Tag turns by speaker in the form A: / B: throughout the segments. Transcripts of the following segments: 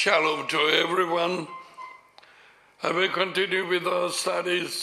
A: Shalom to everyone. I will continue with our studies.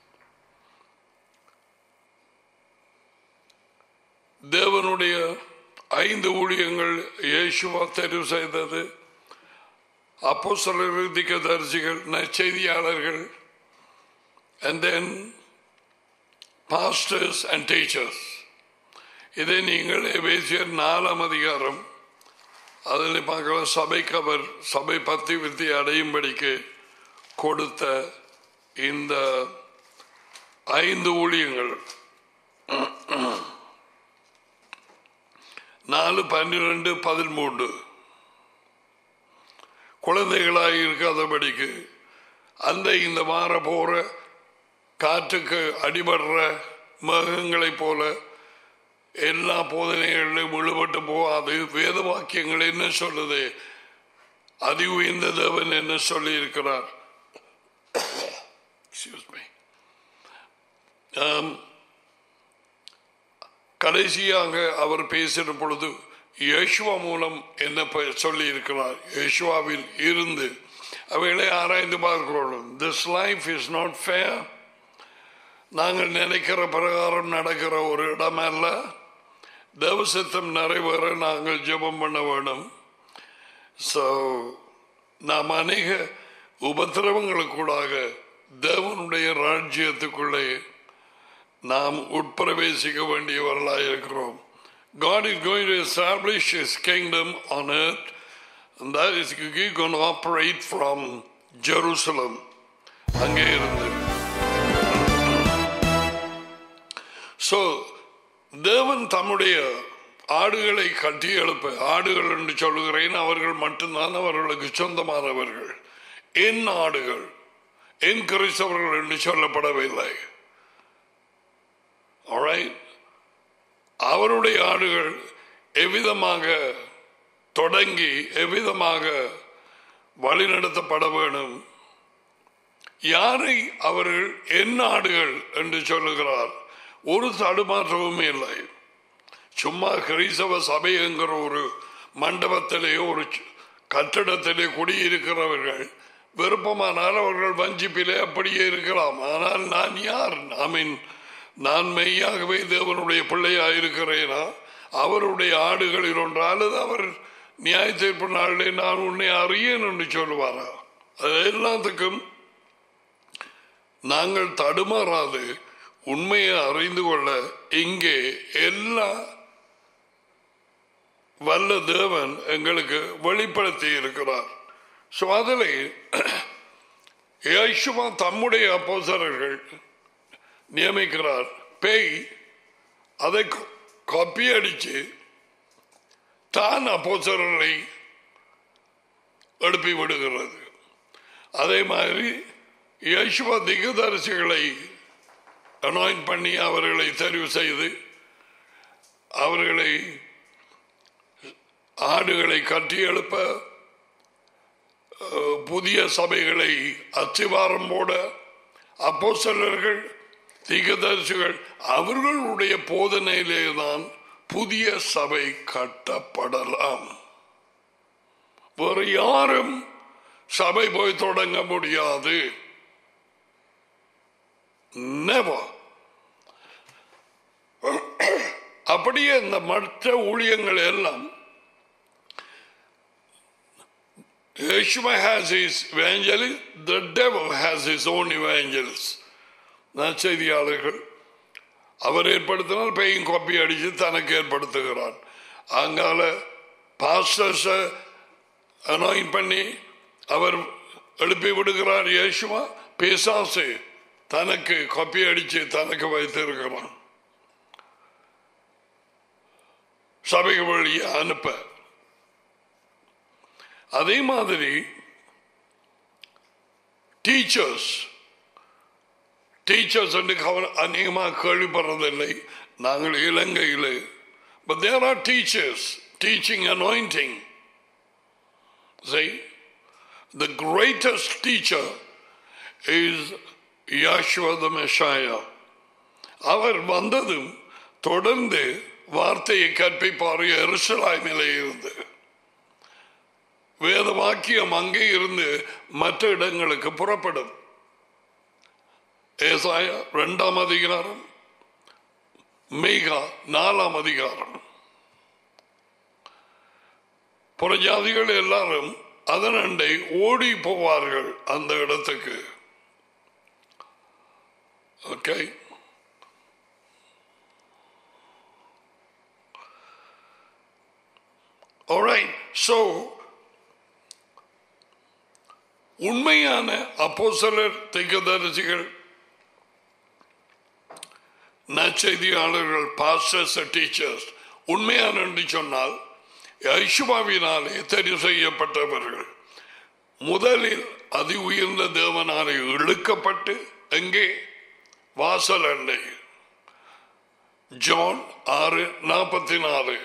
A: தேவனுடைய ஐந்து ஊழியங்கள் இயேசுவா தெரிவு செய்தது அப்போ சில தரிசிகள் நற்செய்தியாளர்கள் and then pastors and teachers இதை நீங்கள் எபேசியர் நாலாம் அதிகாரம் அதில் பார்க்கலாம் சபைக்கு அவர் சபை பத்தி வித்தி அடையும்படிக்கு கொடுத்த இந்த ஐந்து ஊழியங்கள் நாலு பன்னிரெண்டு பதிமூன்று குழந்தைகளாக இருக்காதபடிக்கு அந்த இந்த மாற போற காற்றுக்கு அடிபடுற மேகங்களைப் போல எல்லா போதனைகளிலும் விழுபட்டு போகாது வேத வாக்கியங்கள் என்ன சொல்லுது அதி உயர்ந்த தேவன் என்ன சொல்லி இருக்கிறார் கடைசியாக அவர் பேசின பொழுது யேசுவா மூலம் என்ன சொல்லி இருக்கிறார் யேசுவாவில் இருந்து அவைகளை ஆராய்ந்து பார்க்கிறோம் this life is not fair நாங்கள் நினைக்கிற பிரகாரம் நடக்கிற ஒரு இடம் அல்ல தேவசத்தம் நிறைவேற நாங்கள் ஜெபம் பண்ண வேணும் ஸோ நாம் அநேக உபத்திரவங்களுக்கூடாக தேவனுடைய ராஜ்யத்துக்குள்ளே நாம் உட்பிரவேசிக்க வேண்டியவர்களாக இருக்கிறோம் God is going to establish His kingdom on earth, and that is going to operate from Jerusalem. அங்கே இருந்து ஸோ தேவன் தம்முடைய ஆடுகளை கட்டி எழுப்ப ஆடுகள் என்று சொல்லுகிறேன் அவர்கள் மட்டும்தான் அவர்களுக்கு சொந்தமானவர்கள் என் ஆடுகள் என் கிறிஸ்தவர்கள் என்று சொல்லப்படவில்லை அவருடைய ஆடுகள் எவ்விதமாக தொடங்கி எவ்விதமாக வழிநடத்தப்பட வேணும் யாரை அவர்கள் என் ஆடுகள் என்று சொல்லுகிறார் ஒரு தடுமாற்றமும் இல்லை சும்மா கிறிஸ்தவ சபை என்கிற ஒரு மண்டபத்திலே ஒரு கட்டிடத்திலே குடியிருக்கிறவர்கள் விருப்பமானால் அவர்கள் வஞ்சிப்பிலே அப்படியே இருக்கலாம் ஆனால் நான் யார் ஐ மீன் நான் மெய்யாகவே தேவனுடைய பிள்ளையா இருக்கிறேனா அவருடைய ஆடுகளில் ஒன்று அல்லது அவர் நியாய தீர்ப்பு நாளிலே நான் உன்னை அறியேன் என்று சொல்லுவாரா அது எல்லாத்துக்கும் நாங்கள் தடுமாறாது உண்மையை அறிந்து கொள்ள இங்கே எல்லா வல்ல தேவன் எங்களுக்கு வெளிப்படுத்தி இருக்கிறார் ஸோ அதில் யேசுவா தம்முடைய அப்போசரர்கள் நியமிக்கிறார் பேய் அதை காப்பி அடித்து தான் அப்போசரர்களை எழுப்பி விடுகிறது அதே மாதிரி யேசுவா திகதரிசிகளை அனாயின் பண்ணி அவர்களை தெரிவு செய்து அவர்களை ஆடுகளை கட்டி எழுப்ப புதிய சபைகளை அச்சிவாரம் போட அப்போ சிலர்கள் திகதரிசிகள் அவர்களுடைய போதனையிலே தான் புதிய சபை கட்டப்படலாம் வேறு யாரும் சபை போய் தொடங்க முடியாது நெவர் அப்படியே இந்த மற்ற ஊழியங்கள் எல்லாம் Yeshua has his evangelist, the devil has his own evangelist. நற்செய்தியாளர்கள் அவர் ஏற்படுத்தினால் பெயின் காப்பி அடித்து தனக்கு ஏற்படுத்துகிறான் அங்கால பாஸ்டர்ஸை அனாயின் பண்ணி அவர் எழுப்பி விடுகிறார் இயேசுவா பேசாசு தனக்கு கொப்பி அடிச்சு தனக்கு வைத்திருக்கிறான் சபைக்கு வழியை அனுப்ப அதே மாதிரி டீச்சர்ஸ் டீச்சர்ஸ் என்று கவன அநேகமாக கேள்விப்படுறதில்லை நாங்கள் இலங்கையில் but there are teachers teaching anointing See, the greatest teacher is Yahshua the Messiah. அவர் வந்ததும் தொடர்ந்து வார்த்தையை கற்பிப்பார் எருசலாய்மிலே இருந்து வேத வாக்கியம் அங்கே இருந்து மற்ற இடங்களுக்கு புறப்படும் ஏசாயா இரண்டாம் அதிகாரம் மேகா நாலாம் அதிகாரம் புறஜாதிகள் எல்லாரும் அதனண்டை ஓடி போவார்கள் அந்த இடத்துக்கு ஓகே Alright, so உண்மையான அப்போசலர் திகதரிசிகள் நற்செய்தியாளர்கள் பாஸ்டர்ஸ் டீச்சர்ஸ் உண்மையான என்று சொன்னால் ஐஷுவாவினாலே தெரிவு செய்யப்பட்டவர்கள் முதலில் அதி உயர்ந்த தேவனாலே இழுக்கப்பட்டு எங்கே வாசல் அண்டை ஜான் ஆறு நாற்பத்தி நாலு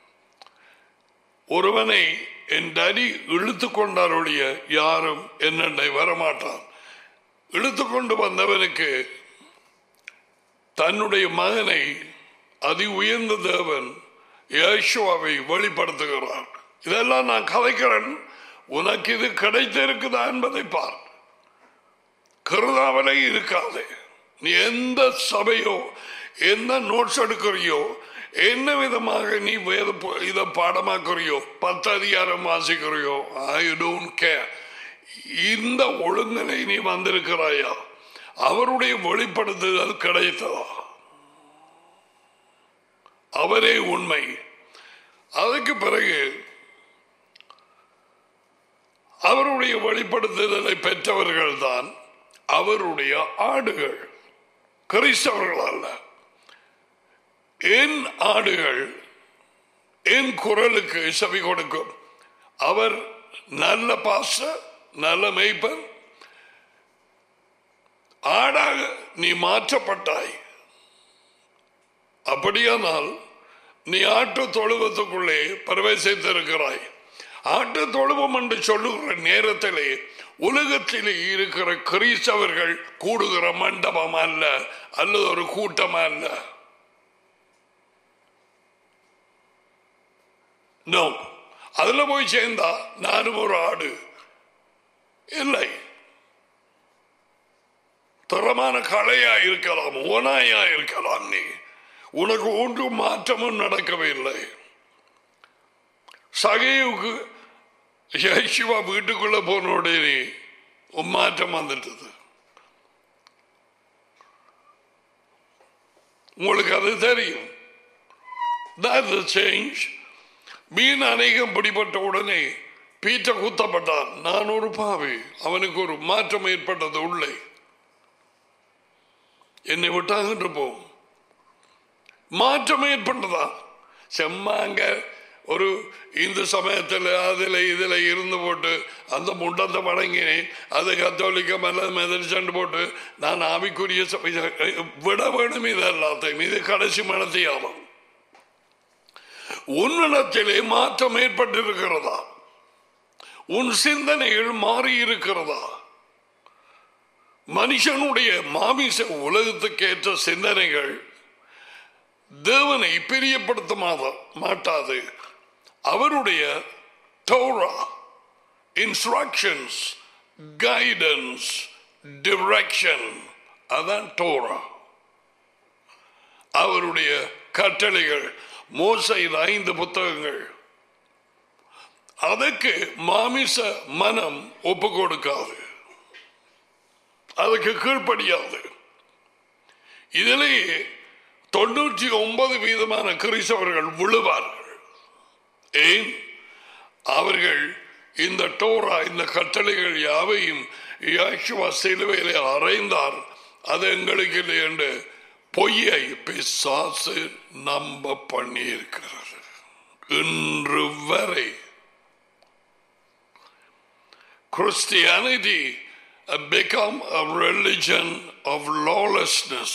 A: ஒருவனை என் டடி இழுத்து கொண்டாருடைய யாரும் என்னண்டை வரமாட்டான் இழுத்து கொண்டு வந்தவனுக்கு தன்னுடைய மகனை அதி உயர்ந்த தேவன் யேசுவாவை வெளிப்படுத்துகிறார் இதெல்லாம் நான் கதைக்கிறேன் உனக்கு இது கிடைத்திருக்குதா என்பதை பார் கருதாவலே இருக்காது நீ எந்த சபையோ எந்த நோட்ஸ் எடுக்கிறியோ என்ன விதமாக நீ வேத பு- இதை பாடமாக்குறியோ பத்து அதிகாரம் வாசிக்கிறியோ ஐ டோன்ட் கேர் இந்த ஒழுங்கினை நீ வந்திருக்கிறாயா அவருடைய வெளிப்படுத்துதல் கிடைத்ததா அவரே உண்மை அதுக்கு பிறகு அவருடைய வெளிப்படுத்துதலை பெற்றவர்கள் தான் அவருடைய ஆடுகள் கிறிஸ்தவர்கள் அல்ல என் ஆடுகள் என் குரலுக்கு செவி கொடுக்கும் அவர் நல்ல பாச நல்ல மெய்ப்பன் ஆடாக நீ மாற்றப்பட்டாய் அப்படியானால் நீ ஆட்டு தொழுவத்துக்குள்ளே பிரவேசித்திருக்கிறாய் ஆட்டு தொழுவம் என்று சொல்லுகிற நேரத்திலே உலகத்திலே இருக்கிற கிறிஸ்தவர்கள் கூடுகிற மண்டபம் அல்ல அல்லது ஒரு கூட்டம் அல்ல நோ அதுல போய் சேர்ந்தா நானும் ஒரு ஆடு இல்லை தரமான கலையா இருக்கலாம் ஓனாயா இருக்கலாம் நீ உனக்கு ஒன்றும் மாற்றமும் நடக்கவில்லை சகையுக்கு சிவா வீட்டுக்குள்ள போன உடனே ஒரு மாற்றம் வந்துட்டது உங்களுக்கு அது தெரியும் That's the change. மீன் அநேகம் பிடிபட்ட உடனே பீட்ட குத்தப்பட்டான் நான் ஒரு பாவி அவனுக்கு ஒரு மாற்றம் ஏற்பட்டது உள்ளே என்னை விட்டாங்கன்று போம் மாற்றம் ஏற்பட்டதா செம்மாங்க ஒரு இந்து சமயத்தில் அதில் இதில் இருந்து போட்டு அந்த முண்டத்தை வணங்கினேன் அது கத்தோலிக்கம் அல்லது மெதரிச்சண்டு போட்டு நான் ஆவிக்குரிய சபை விட வேணும் இது எல்லாத்தையும் இது கடைசி மனத்தியாகும் உன்னிடத்திலே மாற்றம் ஏற்பட்டிருக்கிறதா உன் சிந்தனைகள் மாறி இருக்கிறதா மனுஷனுடைய மாமிச உலகத்துக்கு ஏற்ற சிந்தனைகள் தேவனை பிரியப்படுத்த மாத- மாட்டாது அவருடைய தோரா இன்ஸ்ட்ரக்ஷன்ஸ் கைடன்ஸ் டிரெக்ஷன் அதான் டோரா அவருடைய கட்டளைகள் மோசையில் ஐந்து புத்தகங்கள் அதற்கு மாமிச மனம் ஒப்பு கொடுக்காது அதுக்கு கீழ்ப்படியாது இதிலேயே தொண்ணூற்றி ஒன்பது வீதமான கிறிஸ்தவர்கள் விழுவார்கள் ஏன் அவர்கள் இந்த டோரா இந்த கட்டளைகள் யாவையும் யாஷுவா சிலுவையிலே அறைந்தார் அது எங்களுக்கு இல்லை என்று பொய்யை பிசாசு நம்ப பண்ணியிருக்கிறது இன்று வரை Christianity had become a religion of lawlessness.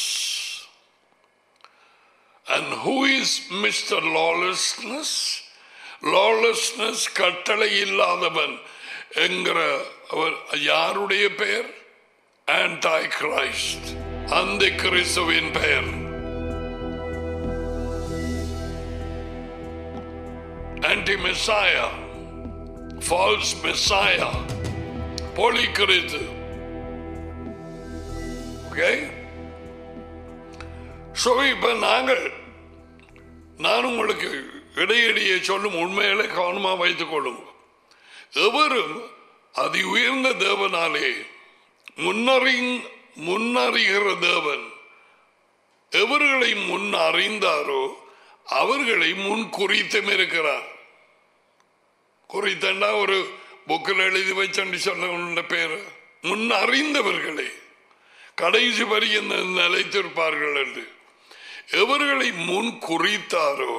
A: And who is Mr. Lawlessness? Lawlessness கட்டளை இல்லாதவன் என்கிற அவர் யாருடைய பெயர் ஆன்டாய் கிரைஸ்ட் அந்த கிறிஸ்துவின் பெயர் ஆன்டி மெஸ்ஸாயா ஃபால்ஸ் மெஸ்ஸாயா போலி கிறிஸ்து ஓகே ஸோ இப்ப நாங்கள் நான் உங்களுக்கு இடையிடையே சொல்லும் உண்மைகளை கவனமா வைத்துக் கொள்ளும் எவரும் அதி உயர்ந்த தேவனாலே முன்னறி முன்னறிகிற தேவன் எவர்களை முன் அறிந்தாரோ அவர்களை முன் குறித்தும் இருக்கிறார் குறித்தண்டா ஒரு புக்கில் எழுதி வச்சண்டு சொல்ல பேரு முன் அறிந்தவர்களே கடைசி வரி நிலைத்திருப்பார்கள் என்று எவர்களை முன் குறித்தாரோ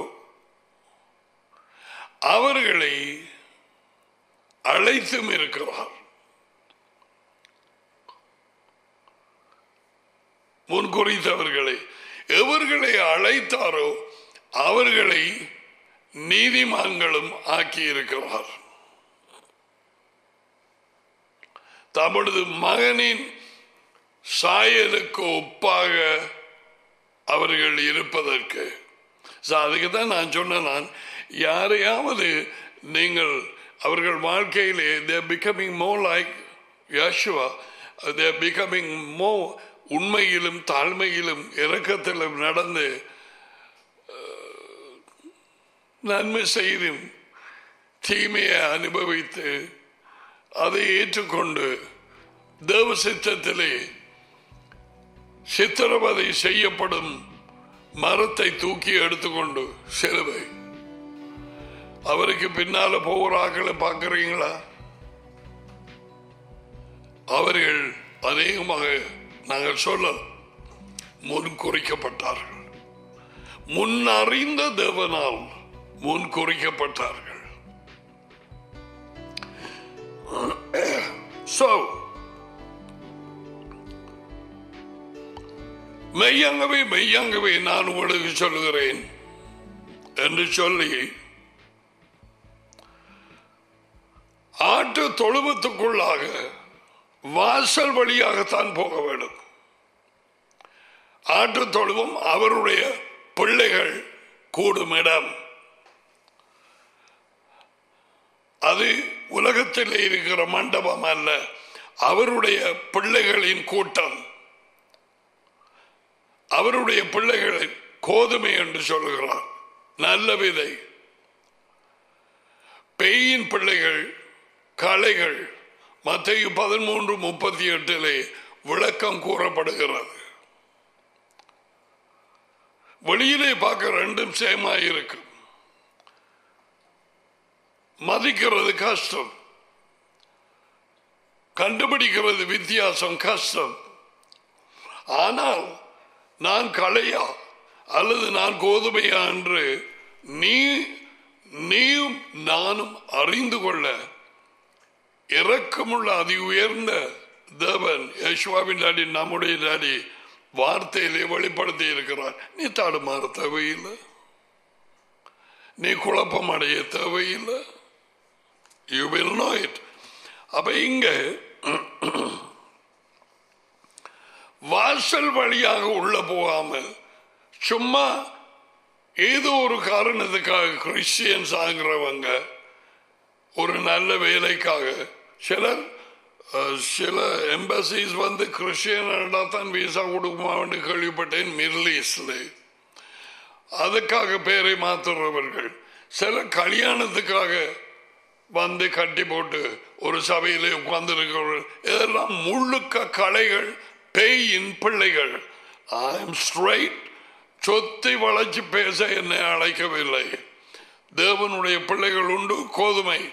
A: அவர்களை அழைத்தும் இருக்கிறார் முன் குறித்தவர்களை எவர்களை அழைத்தாரோ அவர்களை நீதிமான்களும் ஆக்கியிருக்கிறார் தமது மகனின் சாயலுக்கு ஒப்பாக அவர்கள் இருப்பதற்கு So, அதுக்கு தான் நான் சொன்னேன் நான் யாரையாவது நீங்கள் அவர்கள் வாழ்க்கையிலே they're becoming more like Yeshua they're becoming more உண்மையிலும் தாழ்மையிலும் இரக்கத்திலும் நடந்து அஹ், நன்மை செய்தும் தீமையை அனுபவித்து அதை ஏற்றுக்கொண்டு தேவ சித்தத்திலே சித்திரவதை செய்யப்படும் மரத்தை தூக்கி எடுத்துக்கொண்டு சிலுவை அவருக்கு பின்னால போகிற ஆக்களை பார்க்கிறீங்களா அவர்கள் அநேகமாக நாங்கள் சொல்ல முன் குறிக்கப்பட்டார்கள் முன் அறிந்த தேவனால் முன் குறிக்கப்பட்டார்கள் So, மெய்யாங்கவே மெய்யாங்கவே நான் உங்களுக்கு சொல்லுகிறேன் என்று சொல்லி ஆட்டு தொழுவத்துக்குள்ளாக வாசல் வழியாகத்தான் போக வேண்டும் ஆட்டு தொழுவம் அவருடைய பிள்ளைகள் கூடும் இடம் அது உலகத்தில் இருக்கிற மண்டபம் அல்ல அவருடைய பிள்ளைகளின் கூட்டம் அவருடைய பிள்ளைகளை கோதுமை என்று சொல்லுகிறார் நல்ல விதை பெயின் பிள்ளைகள் களைகள் மத்திய பதிமூன்று முப்பத்தி எட்டிலே விளக்கம் கூறப்படுகிறது வெளியிலே பார்க்க ரெண்டும் சேமாய் இருக்கும் மதிக்கிறது கஷ்டம் கண்டுபிடிக்கிறது வித்தியாசம் கஷ்டம் ஆனால் நான் களையா அல்லது நான் கோதுமையா என்று நீ நீயும் நானும் அறிந்து கொள்ள இரக்கமுள்ள அதி உயர்ந்த தேவன் யேசுவாவின் டாடி நம்முடைய டாடி வார்த்தையிலே வெளிப்படுத்தி இருக்கிறார் நீ தடுமாற தேவையில்லை நீ குழப்பம் அடைய தேவையில்லை யூ வில் நோ இட் அப்ப இங்க வாசல் வழியாக உள்ள போகாமல் சும்மா ஏதோ ஒரு காரணத்துக்காக கிறிஸ்டியன்ஸ் ஆகிறவங்க ஒரு நல்ல வேலைக்காக சிலர் அஹ், சில எம்பசிஸ் வந்து கிறிஸ்டியன் தான் விசா கொடுக்குமான்னு கேள்விப்பட்டேன் மிடில் ஈஸ்ட்ல அதுக்காக பேரை மாத்துறவர்கள் சில கல்யாணத்துக்காக வந்து கட்டி போட்டு ஒரு சபையிலே உட்கார்ந்து இருக்கிறவர்கள் இதெல்லாம் முழுக்க கலைகள் பேயின் பிள்ளைகள் ஐ எம் ஸ்ட்ரைட் சொத்தை வளைச்சு பேச என்னை அழைக்கவில்லை தேவனுடைய பிள்ளைகள் உண்டு கோதுமை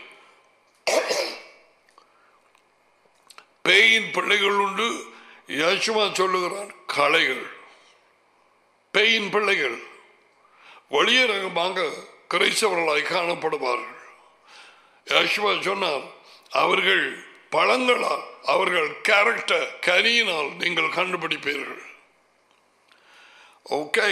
A: பேயின் பிள்ளைகள் உண்டு யசுமா சொல்லுகிறார் கலைகள் பேயின் பிள்ளைகள் வெளியரங்கமாக கிரைஸ்தவர்களாய் காணப்படுவார்கள் யசுவா சொன்னார் அவர்கள் பழங்களால் அவர்கள் கேரக்டர் கனியினால் நீங்கள் கண்டுபிடிப்பீர்கள் ஓகே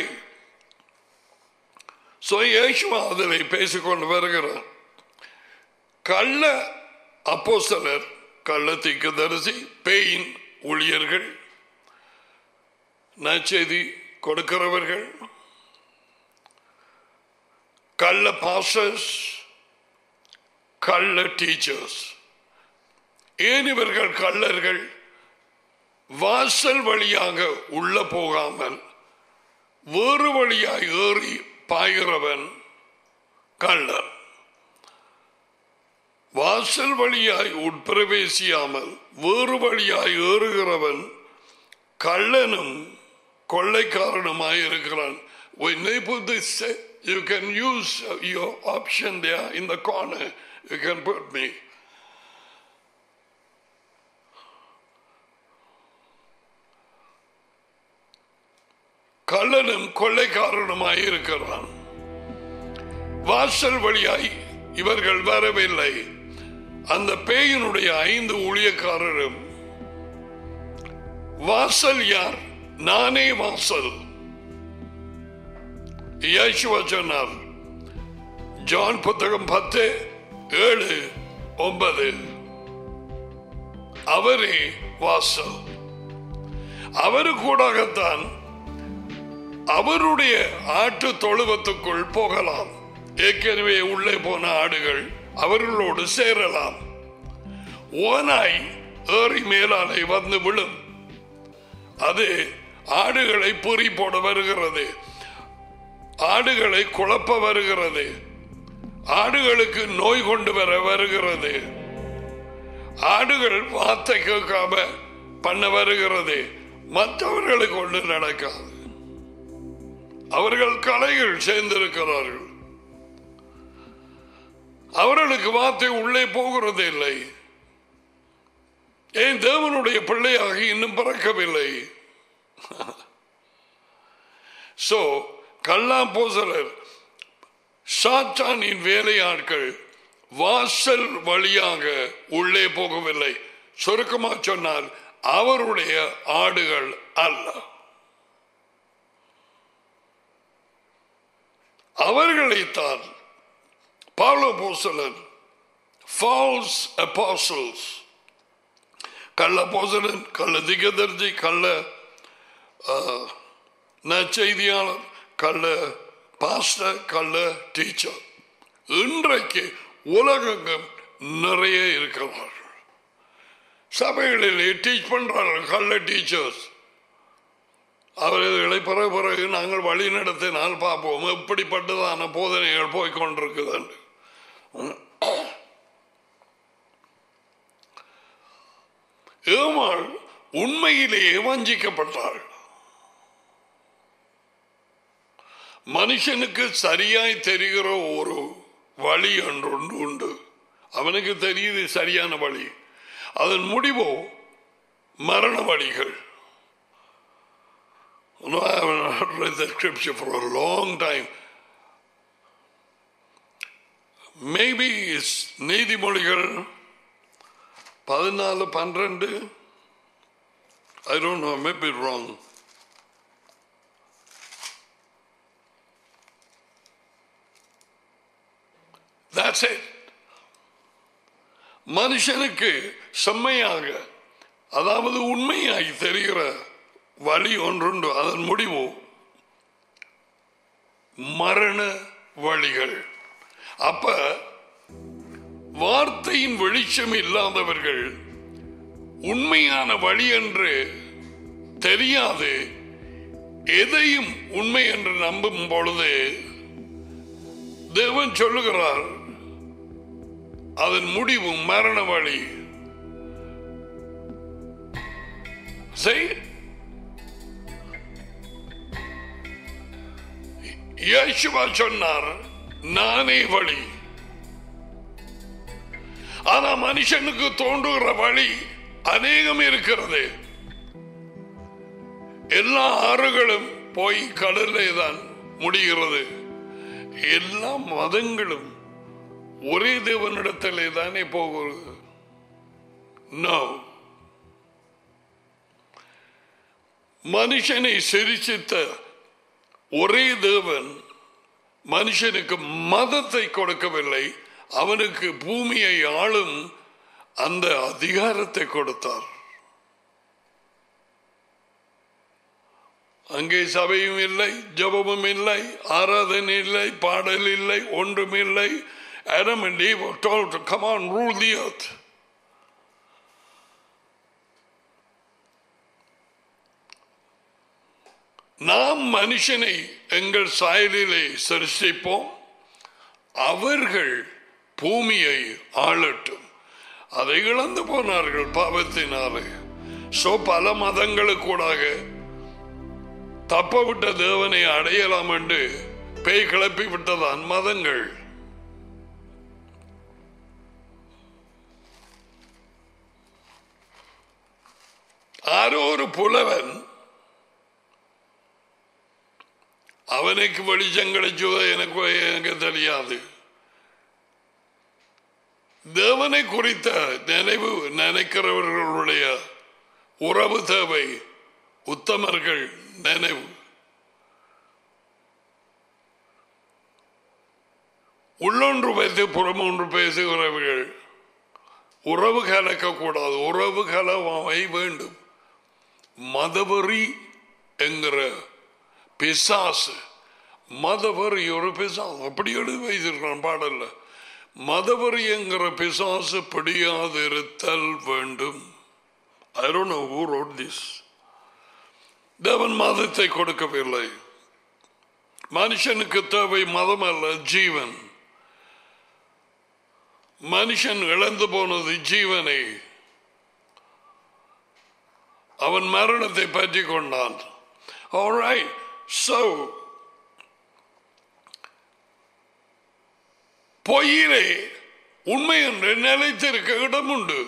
A: சோ யேசுவா அதில் பேசிக்கொண்டு வருகிறார் கள்ள அப்போஸ்தலர் கள்ள தீர்க்கதரிசி பேயின் ஊழியர்கள் நற்செய்தி கொடுக்கிறவர்கள் கள்ள பாஸ்டர்ஸ் கள்ள டீச்சர்ஸ் ஏன் இவர்கள் கள்ளர்கள் வாசல் வழியாக உள்ள போகாமல் வேறு வழியாய் ஏறி பாய்கிறவன் கள்ளர் வாசல் வழியாய் உட்பிரவேசியாமல் வேறு வழியாய் ஏறுகிறவன் கள்ளனும் கொள்ளைக்காரனுமாய் இருக்கிறான் When they put this, uh, you can use uh, your option there in the corner. You can put me. கள்ளனும் கொள்ளைக்காரனுமாய் இருக்கிறான் வாசல் வழியாய் இவர்கள் வரவில்லை அந்த பேயினுடைய ஐந்து ஊழியக்காரரும் வாசல் யார் நானே வாசல் இயேசுவா சொன்னார் ஜான் புத்தகம் பத்து ஏழு ஒன்பது அவரே வாசல் அவரு கூடாகத்தான் அவருடைய ஆட்டு தொழுவத்துக்குள் போகலாம் ஏற்கனவே உள்ளே போன ஆடுகள் அவர்களோடு சேரலாம் ஓனாய் ஏறி மேலாலை வந்து விழும் அது ஆடுகளை பொறி போட வருகிறது ஆடுகளை குழப்ப வருகிறது ஆடுகளுக்கு நோய் கொண்டு வர வருகிறது ஆடுகள் வார்த்தை கேட்காம பண்ண வருகிறது மற்றவர்களுக்கு ஒன்று நடக்காது அவர்கள் கலைகள் சேர்ந்திருக்கிறார்கள் அவர்களுக்கு வார்த்தை உள்ளே போகிறது இல்லை ஏன் தேவனுடைய பிள்ளையாக இன்னும் பிறக்கவில்லை சோ கல்லாம்போசலர் சாத்தானின் வேலையாட்கள் வாசல் வழியாக உள்ளே போகவில்லை சுருக்கமா சொன்னால் அவருடைய ஆடுகள் அல்ல அவர்களைத்தான் பாலோ போசலன் ஃபால்ஸ் அப்போசல்ஸ் கள்ள போசலன் கள்ள திகதர்ஜி கள்ள நற்செய்தியாளர் கள்ள பாஸ்டர் கள்ள டீச்சர் இன்றைக்கு உலகங்கம் நிறைய இருக்கிறார்கள் சபைகளிலே டீச் பண்றார்கள் கள்ள டீச்சர்ஸ் அவர்களை பிறகு பிறகு நாங்கள் வழி நடத்தினால் பார்ப்போம் எப்படிப்பட்டதான போதனைகள் போய் கொண்டிருக்குது ஏமாள் உண்மையிலேயே வஞ்சிக்கப்பட்டாள் மனுஷனுக்கு சரியாய் தெரிகிற ஒரு வழி ஒன்று உண்டு அவனுக்கு தெரியுது சரியான வழி அதன் முடிவோ மரண வழிகள் No, I have not read the scripture for a long time. Maybe it's நீதிமொழிகள் பதினாலு பன்னிரண்டு I don't know, I may be wrong. That's it. மனுஷனுக்கு செம்மையாக அதாவது உண்மையாய் தெரிகிற வழி ஒன்றுண்டு அதன் முடிவு மரண வழிகள் அப்ப வார்த்தையின் வெளிச்சம் இல்லாதவர்கள் உண்மையான வழி என்று தெரியாது எதையும் உண்மை என்று நம்பும் பொழுது தேவன் சொல்லுகிறார் அதன் முடிவு மரண வழி செய் இயேசுவா சொன்னார் நானே வழி ஆனா மனுஷனுக்கு தோன்றுகிற வழி அநேகம் இருக்கிறது எல்லா ஆறுகளும் போய் கடலே தான் முடிகிறது எல்லா மதங்களும் ஒரே தேவனிடத்திலே தானே போகிறது நோ மனுஷனை சிரிச்சித்த ஒரே தேவன் மனுஷனுக்கு மதத்தை கொடுக்கவில்லை அவனுக்கு பூமியை ஆளும் அந்த அதிகாரத்தை கொடுத்தார் அங்கே சபையும் இல்லை ஜபமும் இல்லை ஆராதனை இல்லை பாடல் இல்லை ஒன்றும் இல்லை Adam and Eve were told to come on, rule the earth. நாம் மனுஷனை எங்கள் சாயலிலே சிருஷ்டிப்போம் அவர்கள் பூமியை ஆளட்டும் அதை இழந்து போனார்கள் பாவத்தினாலே சோ பல மதங்களுக்கூடாக தப்ப விட்ட தேவனை அடையலாம் என்று பேய் கிளப்பி விட்டதான் மதங்கள் ஆரோ ஒரு புலவன் அவனுக்கு வெளிச்சம் கிடைச்சதோ எனக்கு எனக்கு தெரியாது தேவனை குறித்த நினைவு நினைக்கிறவர்களுடைய உறவு தேவை உத்தமர்கள் நினைவு உள்ளொன்று வைத்து புறமொன்று பேசுகிறவர்கள் உறவு கலக்கக்கூடாது உறவு கலவை வேண்டும் மதவெறி என்கிற பிசாசு மதவெறி ஒரு பிசாசு அப்படி எழுதி வைத்திருக்கிறான் பாடல்ல மதவெறி என்கிற பிசாசு பிடியாதிருத்தல் வேண்டும் I don't know who wrote this. தேவன் மதத்தை கொடுக்கவில்லை மனுஷனுக்கு தேவை மதம் அல்ல ஜீவன் மனுஷன் இழந்து போனது ஜீவனை அவன் மரணத்தை பற்றி கொண்டான் Alright, so பொய்யிலே உண்மை என்று நிலைத்திருக்க இடம் உண்டு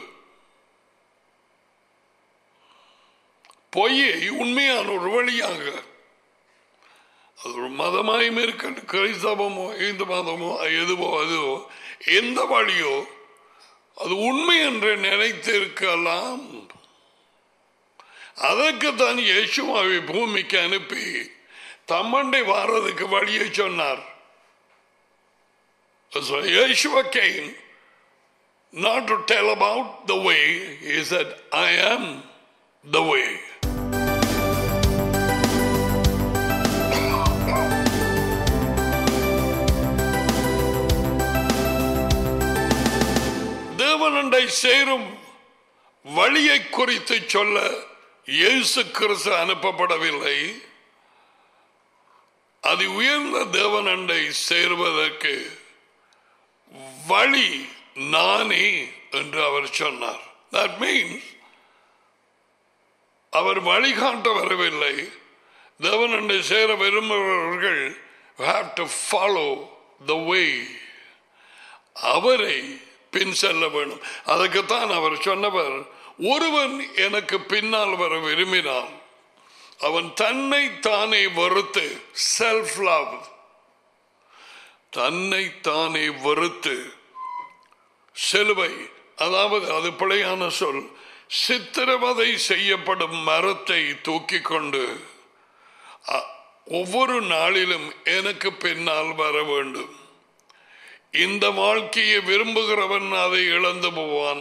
A: பொய்யை உண்மையான ஒரு வழியாக அது ஒரு மதமாயும் இருக்கட்டும் கிறிஸ்தவமோ இந்து மதமோ எதுவோ அதுவோ எந்த வழியோ அது உண்மை என்று நினைத்திருக்கலாம் அதற்கு தான் இயேசுவாவை பூமிக்கு அனுப்பி தம்மண்டை வாரதுக்கு வழியை சொன்னார் So Yeshua came not to tell about the way, he said, I am the way. தேவனண்டை சேரும் வழியை குறித்து சொல்ல இயேசு கிறிஸ்து அனுப்பப்படவில்லை அது உயர்ந்த தேவனண்டை சேருவதற்கு வழி நானே என்று அவர் சொன்னார் தட் மீன்ஸ் அவர் வழிகாட்ட வரவில்லை தேவனண்டை சேர விரும்புகிறவர்கள் have to follow the way அவரை பின் செல்ல வேண்டும் அதுக்குத்தான் அவர் சொன்னவர் ஒருவன் எனக்கு பின்னால் வர விரும்பினான் அவன் தன்னை தானே வெறுத்து செல்ஃப் லவ் தன்னை தானே வெறுத்து சிலுவை அதாவது அது பிழையான சொல் சித்திரவதை செய்யப்படும் மரத்தை தூக்கி கொண்டு அ- ஒவ்வொரு நாளிலும் எனக்கு பின்னால் வர வேண்டும் இந்த வாழ்க்கையை விரும்புகிறவன் அதை இழந்து போவான்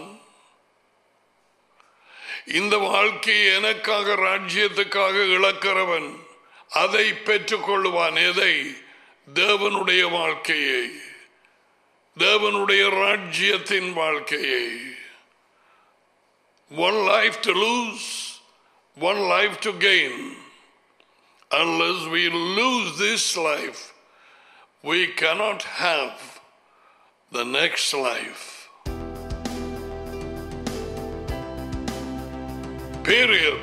A: இந்த வாழ்க்கையை எனக்காக ராஜ்யத்துக்காக இழக்கிறவன் அதை பெற்றுக்கொள்வான் எதை தேவனுடைய வாழ்க்கையை தேவனுடைய ராஜ்யத்தின் வாழ்க்கையை one life to lose one life to gain unless we lose this life we cannot have the next life period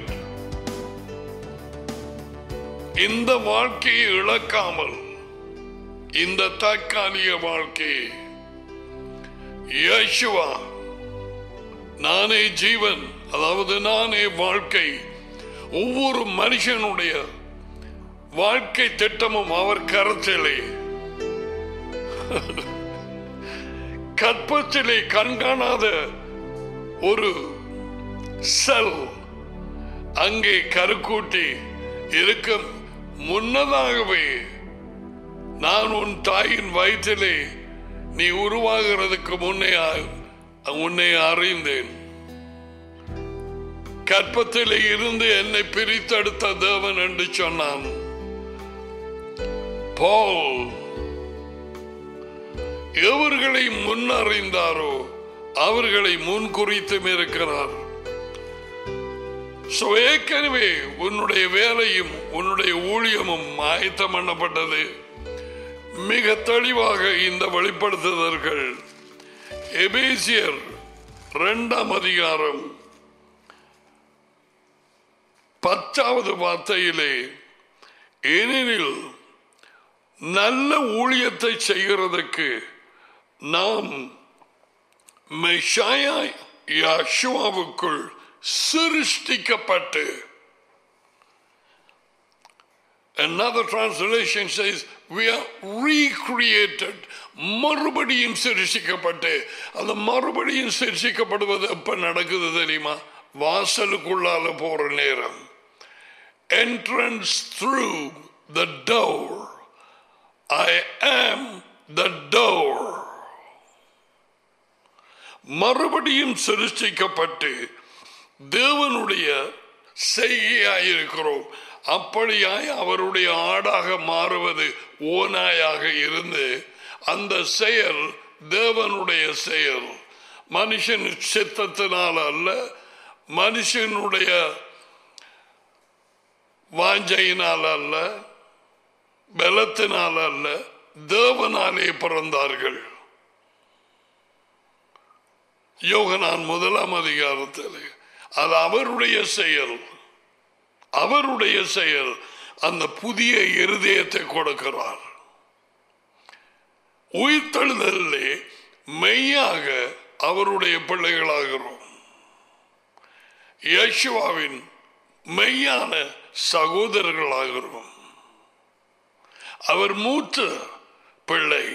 A: இந்த வாழ்க்கையை இழக்காமல் இந்த தற்காலிக வாழ்க்கையை இயேசுவா நானே ஜீவன் அதாவது நானே வாழ்க்கை ஒவ்வொரு மனுஷனுடைய வாழ்க்கை திட்டமும் அவர் கருத்திலே கற்பத்திலே கண்காணாத ஒரு செல் அங்கே கருக்கூட்டி இருக்கும் முன்னதாகவே நான் உன் தாயின் வயிற்றிலே நீ உருவாகிறதுக்கு முன்னே அ- உன்னை அறிந்தேன் கற்பத்திலே இருந்து என்னை பிரித்தெடுத்த தேவன் என்று சொன்னான் Paul எவர்களை முன்னறிந்தாரோ அவர்களை முன்குறித்தும் இருக்கிறார் So, ஏற்கனவே உன்னுடைய வேலையும் உன்னுடைய ஊழியமும் ஆயத்தம் பண்ணப்பட்டது மிக தெளிவாக இந்த வெளிப்படுத்துதல்கள் எபேசியர் இரண்டாம் அதிகாரம் பத்தாவது வார்த்தையிலே ஏனெனில் நல்ல ஊழியத்தை செய்கிறதுக்கு நாம் மெஷாயா யாஷுவாவுக்குள் சிருஷ்டிக்கப்பட்டு Another translation says we are recreated மறுபடியும் சிருஷிக்கப்பட்டு அந்த மறுபடியும் சிருஷிக்கப்படுவது எப்ப நடக்குது தெரியுமா வாசலுக்குள்ளால போற நேரம் entrance through the door I am the door மறுபடியும் சிருஷ்டிக்கப்பட்டு தேவனுடைய செய்கையாயிருக்கிறோம் அப்படியாய் அவருடைய ஆடாக மாறுவது ஓனாயாக இருந்து அந்த செயல் தேவனுடைய செயல் மனுஷன் சித்தத்தினால் அல்ல மனுஷனுடைய வாஞ்சையினால் அல்ல பலத்தினால் அல்ல தேவனாலே பிறந்தார்கள் யோகனான் முதலாம் அதிகாரத்தில் அது அவருடைய செயல் அவருடைய செயல் அந்த புதிய இருதயத்தை கொடுக்கிறார் உயிர்த்தெழுதலே மெய்யாக அவருடைய பிள்ளைகளாகிறோம் யேசுவாவின் மெய்யான சகோதரர்களாகிறோம் அவர் மூத்த பிள்ளை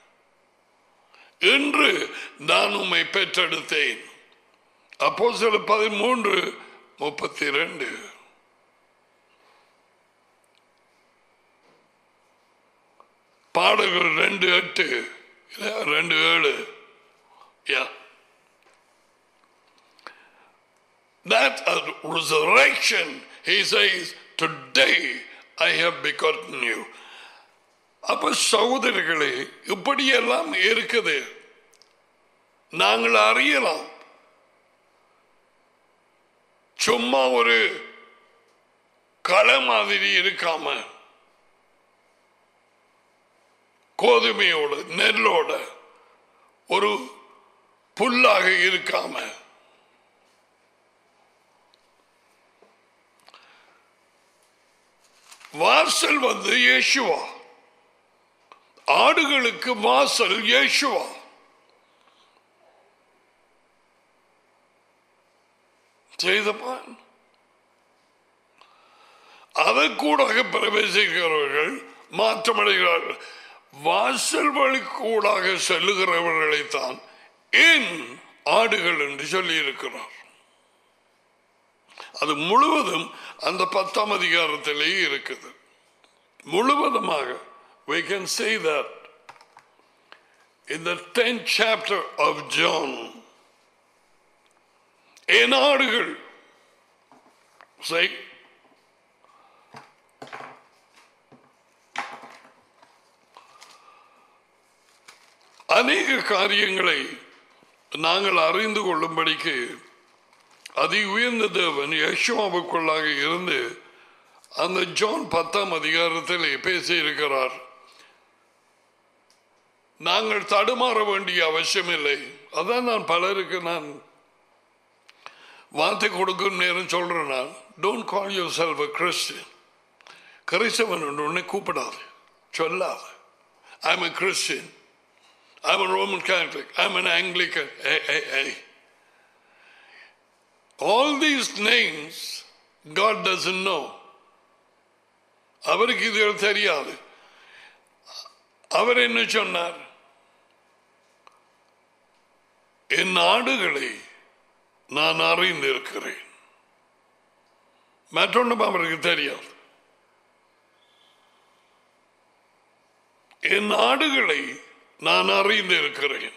A: என்று நான் உம்மை பெற்றெடுத்தேன் அப்போ சில பதிமூன்று முப்பத்தி ரெண்டு பாடல்கள் ரெண்டு எட்டு இல்ல, ரெண்டு ஏழு Yeah. That uh, resurrection, he says, today I have begotten you. அப்ப சகோதரர்களே இப்படியெல்லாம் இருக்குது நாங்கள் அறியலாம் சும்மா ஒரு களை மாதிரி இருக்காம கோதுமையோட நெல்லோட ஒரு புல்லாக இருக்காம வாசல் வந்து இயேசுவா ஆடுகளுக்கு வாசல் இயேசுவா செய்தப்பான் அதற்கூடாக பிரவேசிக்கிறவர்கள் மாற்றமடைகிறார்கள் வாசல் வழி கூடாக செல்லுகிறவர்களைத்தான் ஏன் ஆடுகள் என்று சொல்லி இருக்கிறார் அது முழுவதும் அந்த பத்தாம் அதிகாரத்திலேயே இருக்குது முழுவதுமாக we can say that in the 10th chapter of John என் ஆடுகள் say அநேக காரியங்களை நாங்கள் அறிந்து கொள்ளும்படிக்கு அதி உயர்ந்த தேவன் யஷ்வாவுக்குள்ளாக இருந்து அந்த ஜான் பத்தாம் அதிகாரத்தில் பேசியிருக்கிறார் நாங்கள் தடுமாற வேண்டிய அவசியமில்லை அதான் நான் பலருக்கு நான் வார்த்தை கொடுக்கும் நேரம் சொல்றேன் நான் don't call yourself a Christian கிறிஸ்தவன் ஒன்று கூப்பிடாது சொல்லாது I am a Christian I'm a Roman Catholic. I'm an Anglican. Hey, hey, hey. All these names God doesn't know. அவருக்கு இது தெரியாது அவர் என்ன சொன்னார் என் நாடுகளை நான் அறிந்திருக்கிறேன் மற்றொன்றும் அவருக்கு தெரியாது என் நாடுகளை நான் அறிந்திருக்கிறேன்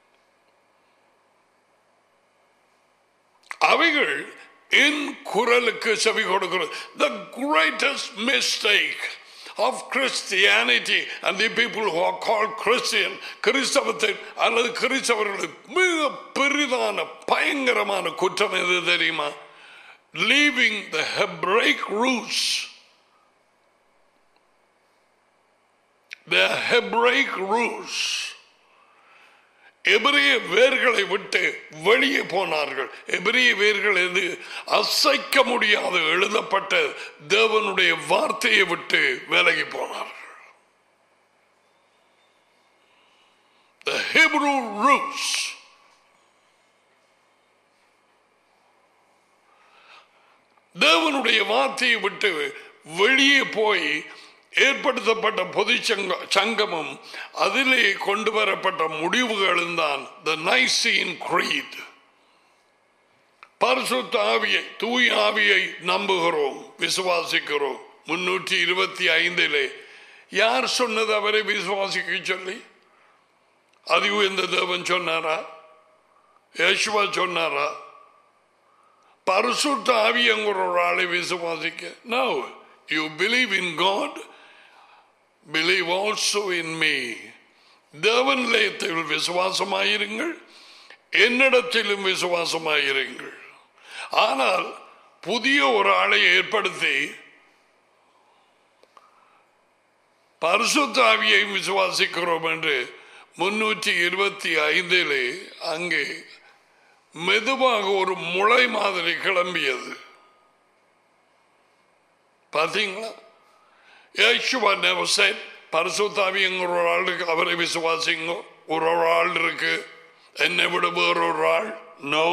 A: அவைகள் என் குரலுக்கு செவி கொடுக்கிறது the greatest mistake of Christianity and the people who are called Christian கிறிஸ்தவத்தை அல்லது கிறிஸ்தவர்களுக்கு மிக பெரிதான பயங்கரமான குற்றம் எது தெரியுமா leaving the Hebraic roots the Hebraic roots எபிரிய வேர்களை விட்டு வெளியே போனார்கள் எபிரிய வேர்கள் எது அசைக்க முடியாத எழுதப்பட்ட தேவனுடைய வார்த்தையை விட்டு விலகி போனார்கள் The Hebrew roots தேவனுடைய வார்த்தையை விட்டு வெளியே போய் ஏற்படுத்தப்பட்ட பொது சங்க சங்கமும் அதிலே கொண்டு வரப்பட்ட முடிவுகளும் தான் த நைசின் creed பரிசுத்த ஆவியை தூய் ஆவியை நம்புகிறோம் விசுவாசிக்கிறோம் முன்னூற்றி இருபத்தி ஐந்திலே யார் சொன்னது அவரை விசுவாசிக்க சொல்லி அது இந்த தேவன் சொன்னாரா யேசுவா சொன்னாரா பரிசுத்த ஆவியங்கிற ஒரு ஆளை விசுவாசிக்க no you believe in God believe also in me தேவனிலயத்தில் விசுவாசமாயிருங்கள் என்னிடத்திலும் விசுவாசமாயிருங்கள் ஆனால் புதிய ஒரு ஆளை ஏற்படுத்தி பரிசுத்தாவியை விசுவாசிக்கிறோம் என்று முன்னூற்றி இருபத்தி ஐந்திலே அங்கே மெதுவாக ஒரு முளை மாதிரி கிளம்பியது பார்த்தீங்களா யேசுவா never said பரிசுத்தாவிங்கிற ஒரு ஆள் இருக்கு அவரை விசுவாசிங்க ஒரு ஒரு ஆள் இருக்கு என்னை விட வேறொரு ஆள் நோ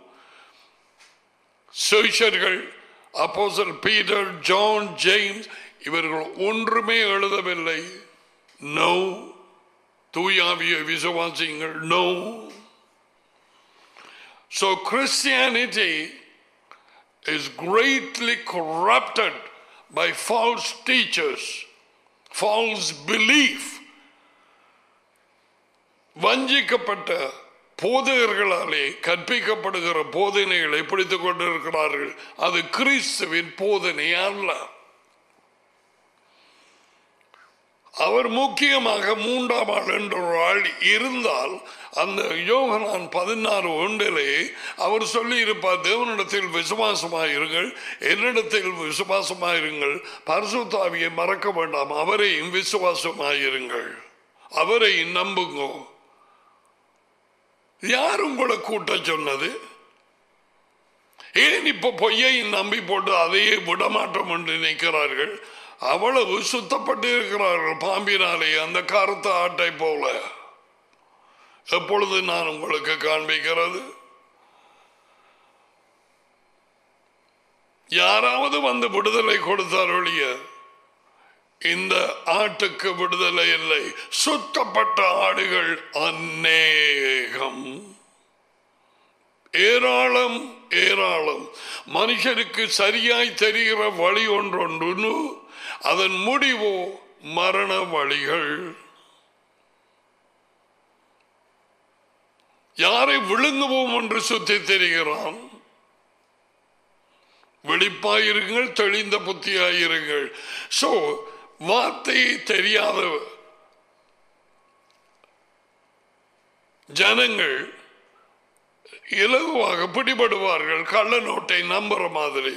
A: சுவிஷர்கள் அப்போசல் பீட்டர் ஜான் ஜேம்ஸ் இவர்கள் ஒன்றுமே எழுதவில்லை நோ தூயாவிய விசுவாசிங்கள் no So Christianity is greatly corrupted by false teachers, false belief. வஞ்சிக்கப்பட்ட போதகர்களாலே கற்பிக்கப்படுகிற போதனைகளை பிடித்துக் கொண்டிருக்கிறார்கள் அது கிறிஸ்துவின் போதனை அல்ல அவர் முக்கியமாக மூன்றாம் ஆள் என்ற ஒரு ஆள் இருந்தால் அந்த யோகனான் பதினாறு ஒன்றிலே அவர் சொல்லி இருப்பார் தேவனிடத்தில் விசுவாசமாயிருங்கள் என்னிடத்தில் விசுவாசமாயிருங்கள் பரிசுத்தாவியை மறக்க வேண்டாம் அவரையும் விசுவாசமாயிருங்கள் அவரை நம்புங்க யார் உங்களை கூட்ட சொன்னது ஏன் இப்ப பொய்யை நம்பி போட்டு அதையே விடமாட்டோம் என்று நினைக்கிறார்கள் அவ்வளவு சுத்தப்பட்டு இருக்கிறார்கள் பாம்பினாலே அந்த கருத்த ஆட்டை போல எப்பொழுது நான் உங்களுக்கு காண்பிக்கிறது யாராவது வந்து விடுதலை கொடுத்தார் ஒழிய இந்த ஆட்டுக்கு விடுதலை இல்லை சுத்தப்பட்ட ஆடுகள் அநேகம் ஏராளம் ஏராளம் மனுஷனுக்கு சரியாய் தெரிகிற வழி ஒன்றொன்று அதன் முடிவோ மரண வழிகள் யாரை விழுங்குவோம் என்று சுத்தி தெரிகிறான் வெளிப்பாயிருங்கள் தெளிந்த புத்தியாயிருங்கள் சோ வார்த்தையை தெரியாத ஜனங்கள் இலகுவாக பிடிபடுவார்கள் கள்ள நோட்டை நம்புற மாதிரி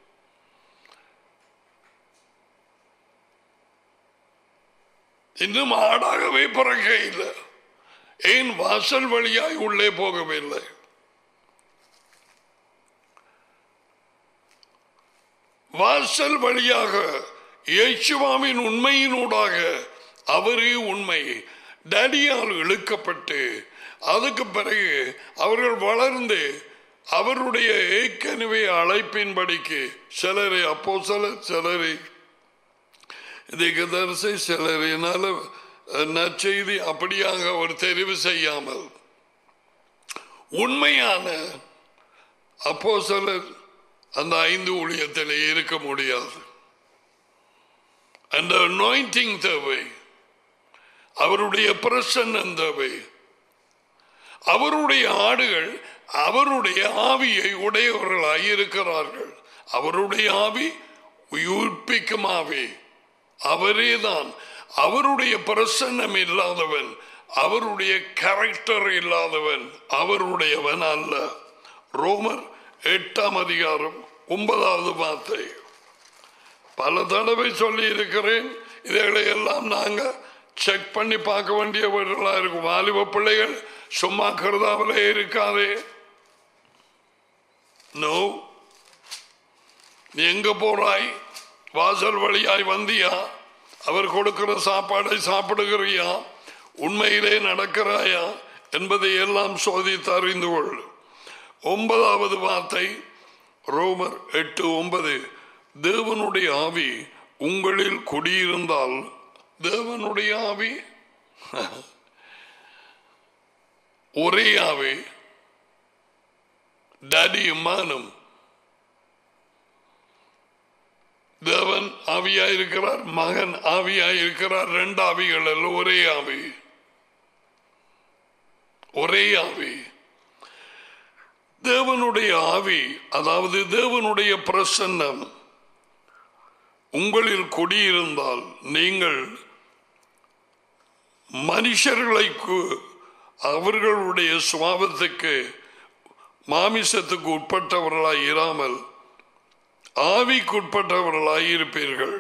A: இன்னும் ஆடாகவே பிறக்க இல்லை ஏன் வாசல் வழியாய் உள்ளே போகவில்லை வாசல் வழியாக இயேசுவாவின் உண்மையினூடாக அவரே உண்மை டடியால் இழுக்கப்பட்டு அதுக்கு பிறகு அவர்கள் வளர்ந்து அவருடைய ஏற்கனவே அழைப்பின்படிக்கு சிலரை அப்போ சிலர் சிலரை திகதரிசை சிலரினால நற்செய்தி அப்படியாக அவர் தெரிவு செய்யாமல் உண்மையான அப்போ சிலர் அந்த ஐந்து ஊழியத்தில் இருக்க முடியாது அந்த அனாயிண்டிங் தேவை அவருடைய பிரசன்னம் தேவை அவருடைய ஆடுகள் அவருடைய ஆவியை உடையவர்களாய் இருக்கிறார்கள் அவருடைய ஆவி உயிர்ப்பிக்கும் ஆவி அவரேதான் அவருடைய பிரசன்னம் இல்லாதவன் அவருடைய கேரக்டர் இல்லாதவன் அவருடையவன் அல்ல ரோமர் எட்டாம் அதிகாரம் ஒன்பதாவது வார்த்தை பல தடவை சொல்லி இருக்கிறேன் இதைகளை எல்லாம் நாங்க செக் பண்ணி பார்க்க வேண்டியவர்களா இருக்கும் வாலிப பிள்ளைகள் சும்மா கருதாவிலே இருக்காதே நோ நீ எங்க போறாய் வாசல் வழியாய் வந்தியா அவர் கொடுக்கிற சாப்பாடை சாப்பிடுகிறியா உண்மையிலே நடக்கிறாயா என்பதை எல்லாம் சோதித்து அறிந்து கொள் ஒன்பதாவது வார்த்தை ரோமர் எட்டு ஒன்பது தேவனுடைய ஆவி உங்களில் குடியிருந்தால் தேவனுடைய ஆவி ஒரே ஆவி டடியும் மானும் தேவன் ஆவியாயிருக்கிறார் மகன் ஆவியாயிருக்கிறார் ரெண்டு ஆவிகள் அல்ல ஒரே ஆவி ஒரே ஆவி தேவனுடைய ஆவி அதாவது தேவனுடைய பிரசன்னம் உங்களில் குடியிருந்தால் நீங்கள் மனுஷர்களை கு- அவர்களுடைய சுவாபத்துக்கு மாமிசத்துக்கு உட்பட்டவர்களாய் இராமல் ஆவிக்குட்பட்டவர்களாய் இருப்பீர்கள்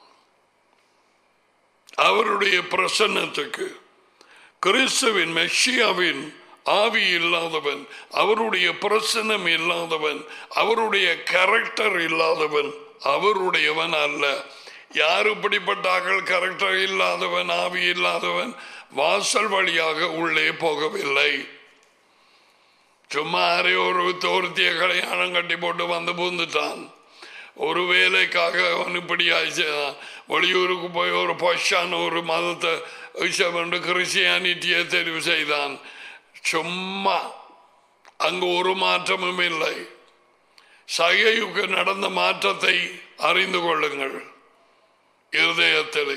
A: அவருடைய பிரசன்னத்துக்கு கிறிஸ்துவின் மெஷியாவின் ஆவி இல்லாதவன் அவருடைய பிரசன்னம் இல்லாதவன் அவருடைய கேரக்டர் இல்லாதவன் அவருடையவன் அல்ல யார் இப்படிப்பட்டார்கள் கேரக்டர் இல்லாதவன் ஆவி இல்லாதவன் வாசல் வழியாக உள்ளே போகவில்லை சும்மா யாரையோ ஒரு தோர்த்திய கல்யாணம் கட்டி போட்டு வந்து பூந்துட்டான் ஒரு வேலைக்காக அவன் இப்படி ஆயிடுச்சான் வெளியூருக்கு போய் ஒரு பொஷான ஒரு மதத்தை விஷயம் கிறிஸ்டியானிட்டியை தெரிவு செய்தான் சும்மா அங்கு ஒரு மாற்றமும் இல்லை சகையுக்கு நடந்த மாற்றத்தை அறிந்து கொள்ளுங்கள் இருதயத்தில்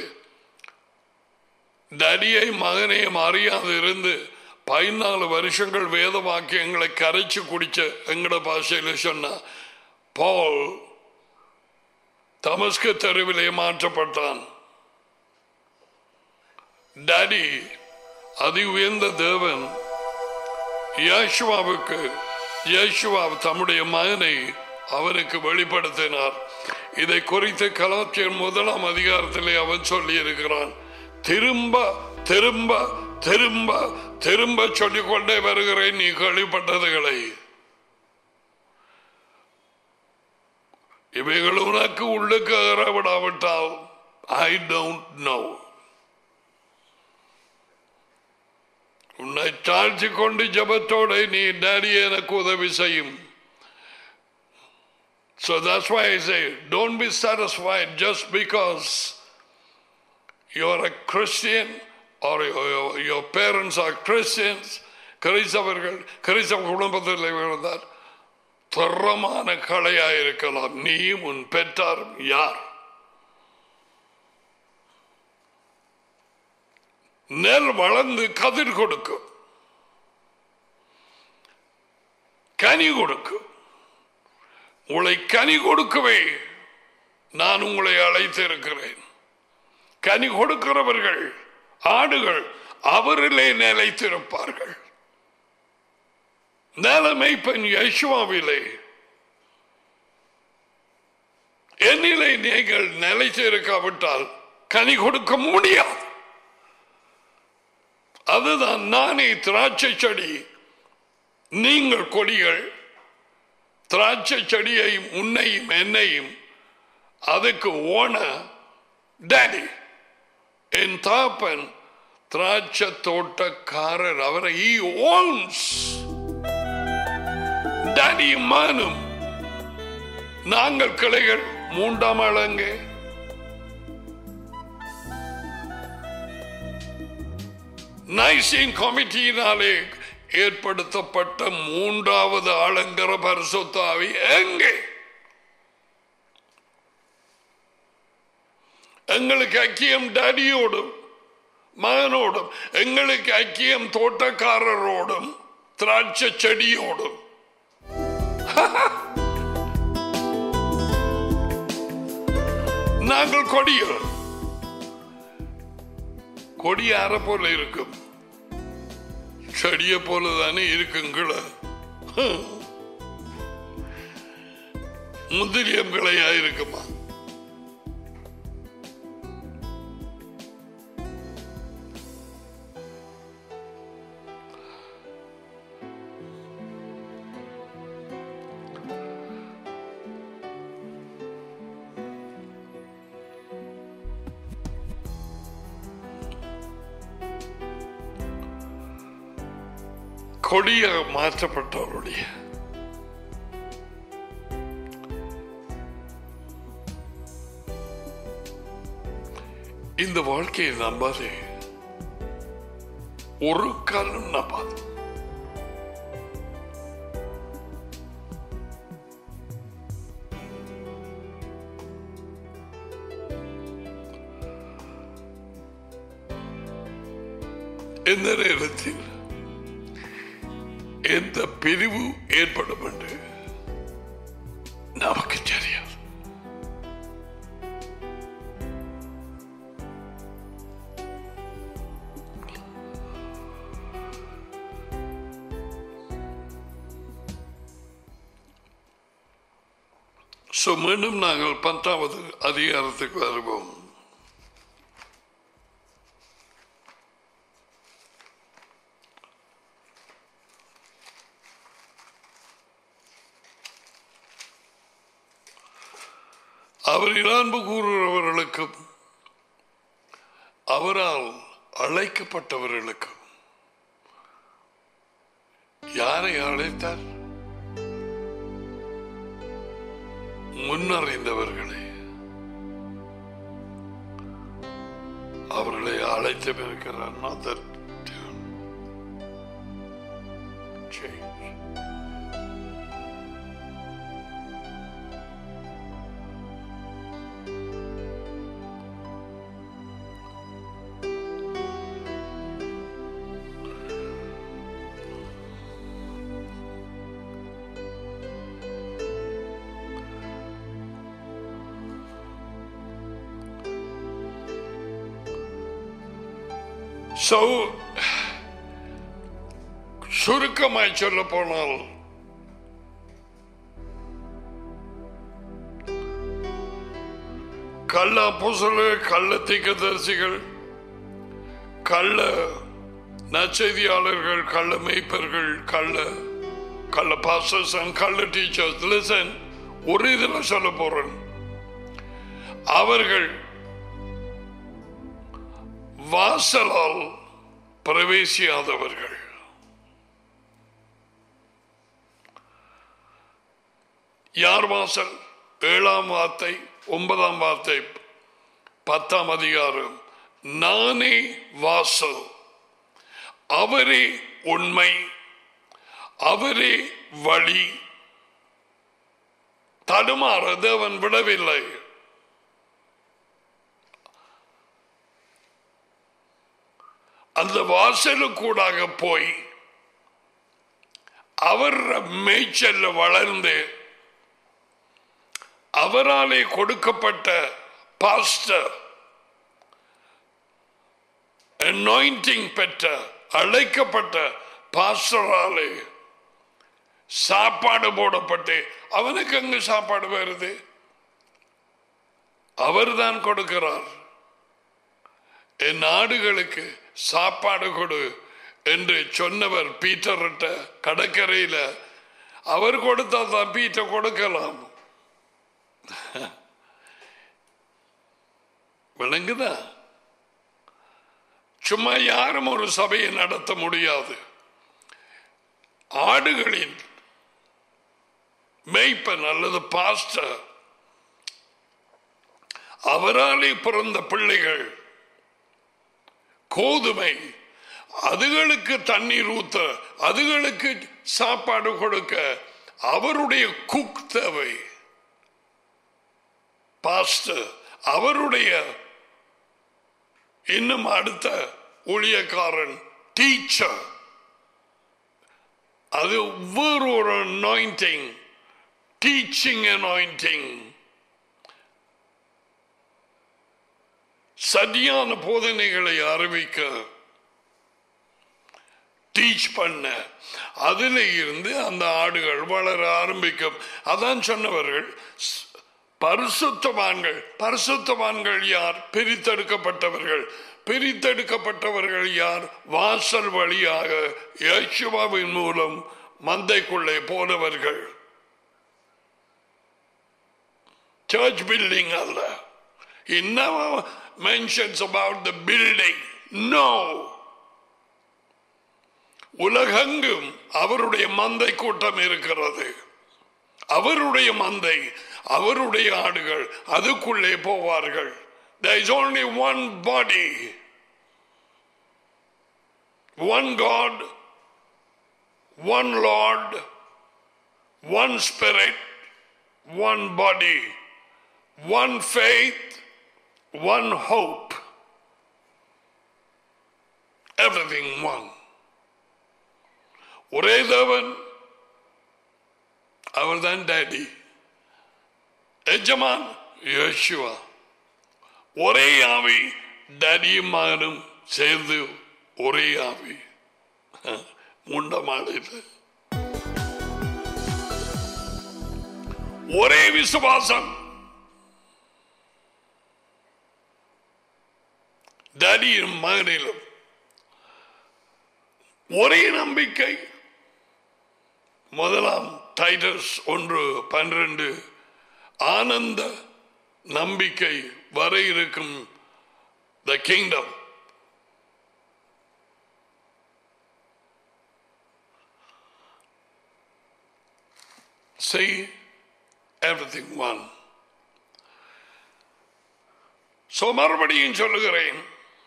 A: தடியை மகனையும் அறியாது இருந்து பதினாலு வருஷங்கள் வேத வாக்கியங்களை கரைச்சு குடிச்ச எங்கட பாஷையில சொன்ன பால் தமஸ்கு தெருவிலே மாற்றப்பட்டான் டாடி அதி உயர்ந்த தேவன் யேசுவாவுக்கு யேசுவா தம்முடைய மகனை அவனுக்கு வெளிப்படுத்தினார் இதை குறித்து கலாச்சியர் முதலாம் அதிகாரத்திலே அவன் சொல்லி இருக்கிறான் திரும்ப திரும்ப திரும்ப திரும்ப சொல்லிக் கொண்டே வருகிறேன் நீ கேள்விப்பட்டதுகளை இவைகள் உனக்கு உள்ளுக்கு ஏறவிடாவிட்டால் ஐ டோன்ட் நோ உன்னை தாழ்த்தி கொண்டு ஜபத்தோட நீ டாடி எனக்கு உதவி செய்யும் So that's why I say, don't be satisfied just because you're a Christian or your, your parents are Christians. கிறிஸ்தவர்கள் கிறிஸ்தவ குடும்பத்தில் இருந்தார் திறமான கலையாயிருக்கலாம் நீயும் உன் பெற்றாரும் யார் நெல் வளர்ந்து கதிர் கொடுக்கும் கனி கொடுக்கும் உங்களை கனி கொடுக்கவே நான் உங்களை அழைத்திருக்கிறேன் கனி கொடுக்கிறவர்கள் ஆடுகள் அவரிலே நிலைத்திருப்பார்கள் நிலைமை பெண் யசுவாவிலே என்னிலே நீங்கள் நிலைத்திருக்காவிட்டால் கனி கொடுக்க முடியாது அதுதான் நானே திராட்சை செடி நீங்கள் கொடிகள் திராட்சை செடியையும் உன்னையும் என்னையும் அதுக்கு ஓன டேடி என் தாப்பன் திராட்சை தோட்டக்காரர் அவரை he owns டேடி மானும் நாங்கள் கிளைகள் மூன்றாம் அழங்கே நைசின் கமிட்டியினாலே ஏற்படுத்தப்பட்ட மூன்றாவது ஆலங்கர பரிசுத்தாவி எங்கே எங்களுக்கு ஐக்கியம் டேடியோடும் மகனோடும் எங்களுக்கு ஐக்கியம் தோட்டக்காரரோடும் திராட்சை செடியோடும் நாங்கள் கொடிகள் கொடி யார போல இருக்கும் செடியை போல தானே இருக்குங்கள முந்திரியம் கிளையா இருக்குமா கொடியாக மாற்றப்பட்டவருடைய இந்த வாழ்க்கையை நம்பாதே ஒரு காலம் நம்பாது எந்த நேரத்தில் எந்த பிரிவு ஏற்படும் என்று நமக்கு தெரியாது So, மீண்டும் நாங்கள் பத்தாவது அதிகாரத்துக்கு வருவோம் அவர் அன்பு கூறுகிறவர்களுக்கும் அவரால் அழைக்கப்பட்டவர்களுக்கும் யாரை அழைத்தார் முன்னறிந்தவர்களே அவர்களை அழைத்து இருக்கிறார் not that change. So, சுருக்கமாய் சொல்ல போனால் கள்ள அப்போஸ்தலர் கள்ள தீர்க்கதரிசிகள் கள்ள நச்செய்தியாளர்கள் கள்ள மேய்ப்பர்கள் கள்ள கள்ள பாஸ்டர்ஸ் அண்ட் கள்ள டீச்சர்ஸ் லிசன் ஒரு இதில் சொல்ல போறேன் அவர்கள் வாசலால் பிரவேசியாதவர்கள் யார் வாசல் ஏழாம் வார்த்தை ஒன்பதாம் வார்த்தை பத்தாம் அதிகாரம் நானே வாசல் அவரே உண்மை அவரே வழி தடுமாற தேவன் விடவில்லை அந்த வாசலுக்கூடாக போய் அவர் மேய்ச்சல்ல வளர்ந்து அவராலே கொடுக்கப்பட்ட பாஸ்டர் அனாயிண்டிங் பெற்ற அழைக்கப்பட்ட பாஸ்டராலே சாப்பாடு போடப்பட்டு அவனுக்கு அங்கு சாப்பாடு வருது அவர்தான் கொடுக்கிறார் என் நாடுகளுக்கு சாப்பாடு கொடு என்று சொன்னவர் பீட்டர்கிட்ட கடற்கரையில அவர் கொடுத்தா தான் பீட்டர் கொடுக்கலாம் விளங்குதா சும்மா யாரும் ஒரு சபையை நடத்த முடியாது ஆடுகளின் மெய்ப்பன் அல்லது பாஸ்டர் அவராலே பிறந்த பிள்ளைகள் கோதுமை அதுகளுக்கு தண்ணீர் ஊத்த அதுகளுக்கு சாப்பாடு கொடுக்க அவருடைய குக் தேவை பாஸ்டர் அவருடைய இன்னும் அடுத்த ஊழியக்காரன் டீச்சர் அது வேறு ஒரு அனாயிண்டிங் டீச்சிங் அனாயிண்டிங் சரியான போதனைகளை அறிவிக்க டீச் பண்ண அதில் இருந்து அந்த ஆடுகள் வளர ஆரம்பிக்கும் அதான் சொன்னவர்கள் ஸ்- பரிசுத்தவான்கள் பரிசுத்தவான்கள் யார் பிரித்தெடுக்கப்பட்டவர்கள் பிரித்தெடுக்கப்பட்டவர்கள் யார் வாசல் வழியாக யேசுவாவின் மூலம் மந்தைக்குள்ளே போனவர்கள் church building அல்ல he never mentions about the building no உலகெங்கும் அவருடைய மந்தை கூட்டம் இருக்கிறது அவருடைய மந்தை அவருடைய ஆடுகள் அதுக்குள்ளே போவார்கள் there is only one body one god one lord one spirit one body one faith one hope everything one ஒரே தேவன் அவர்தான் டேடி எஜமான் யோசுவா ஒரே ஆவி டேடியும் மகனும் சேர்ந்து ஒரே ஆவி முண்டமாடிது ஒரே விசுவாசம் டேடியும் மகனிலும் ஒரே நம்பிக்கை முதலாம் டைட்டஸ் ஒன்று பன்னிரண்டு ஆனந்த நம்பிக்கை வர இருக்கும் the kingdom See everything one. So மறுபடியும் சொல்லுகிறேன்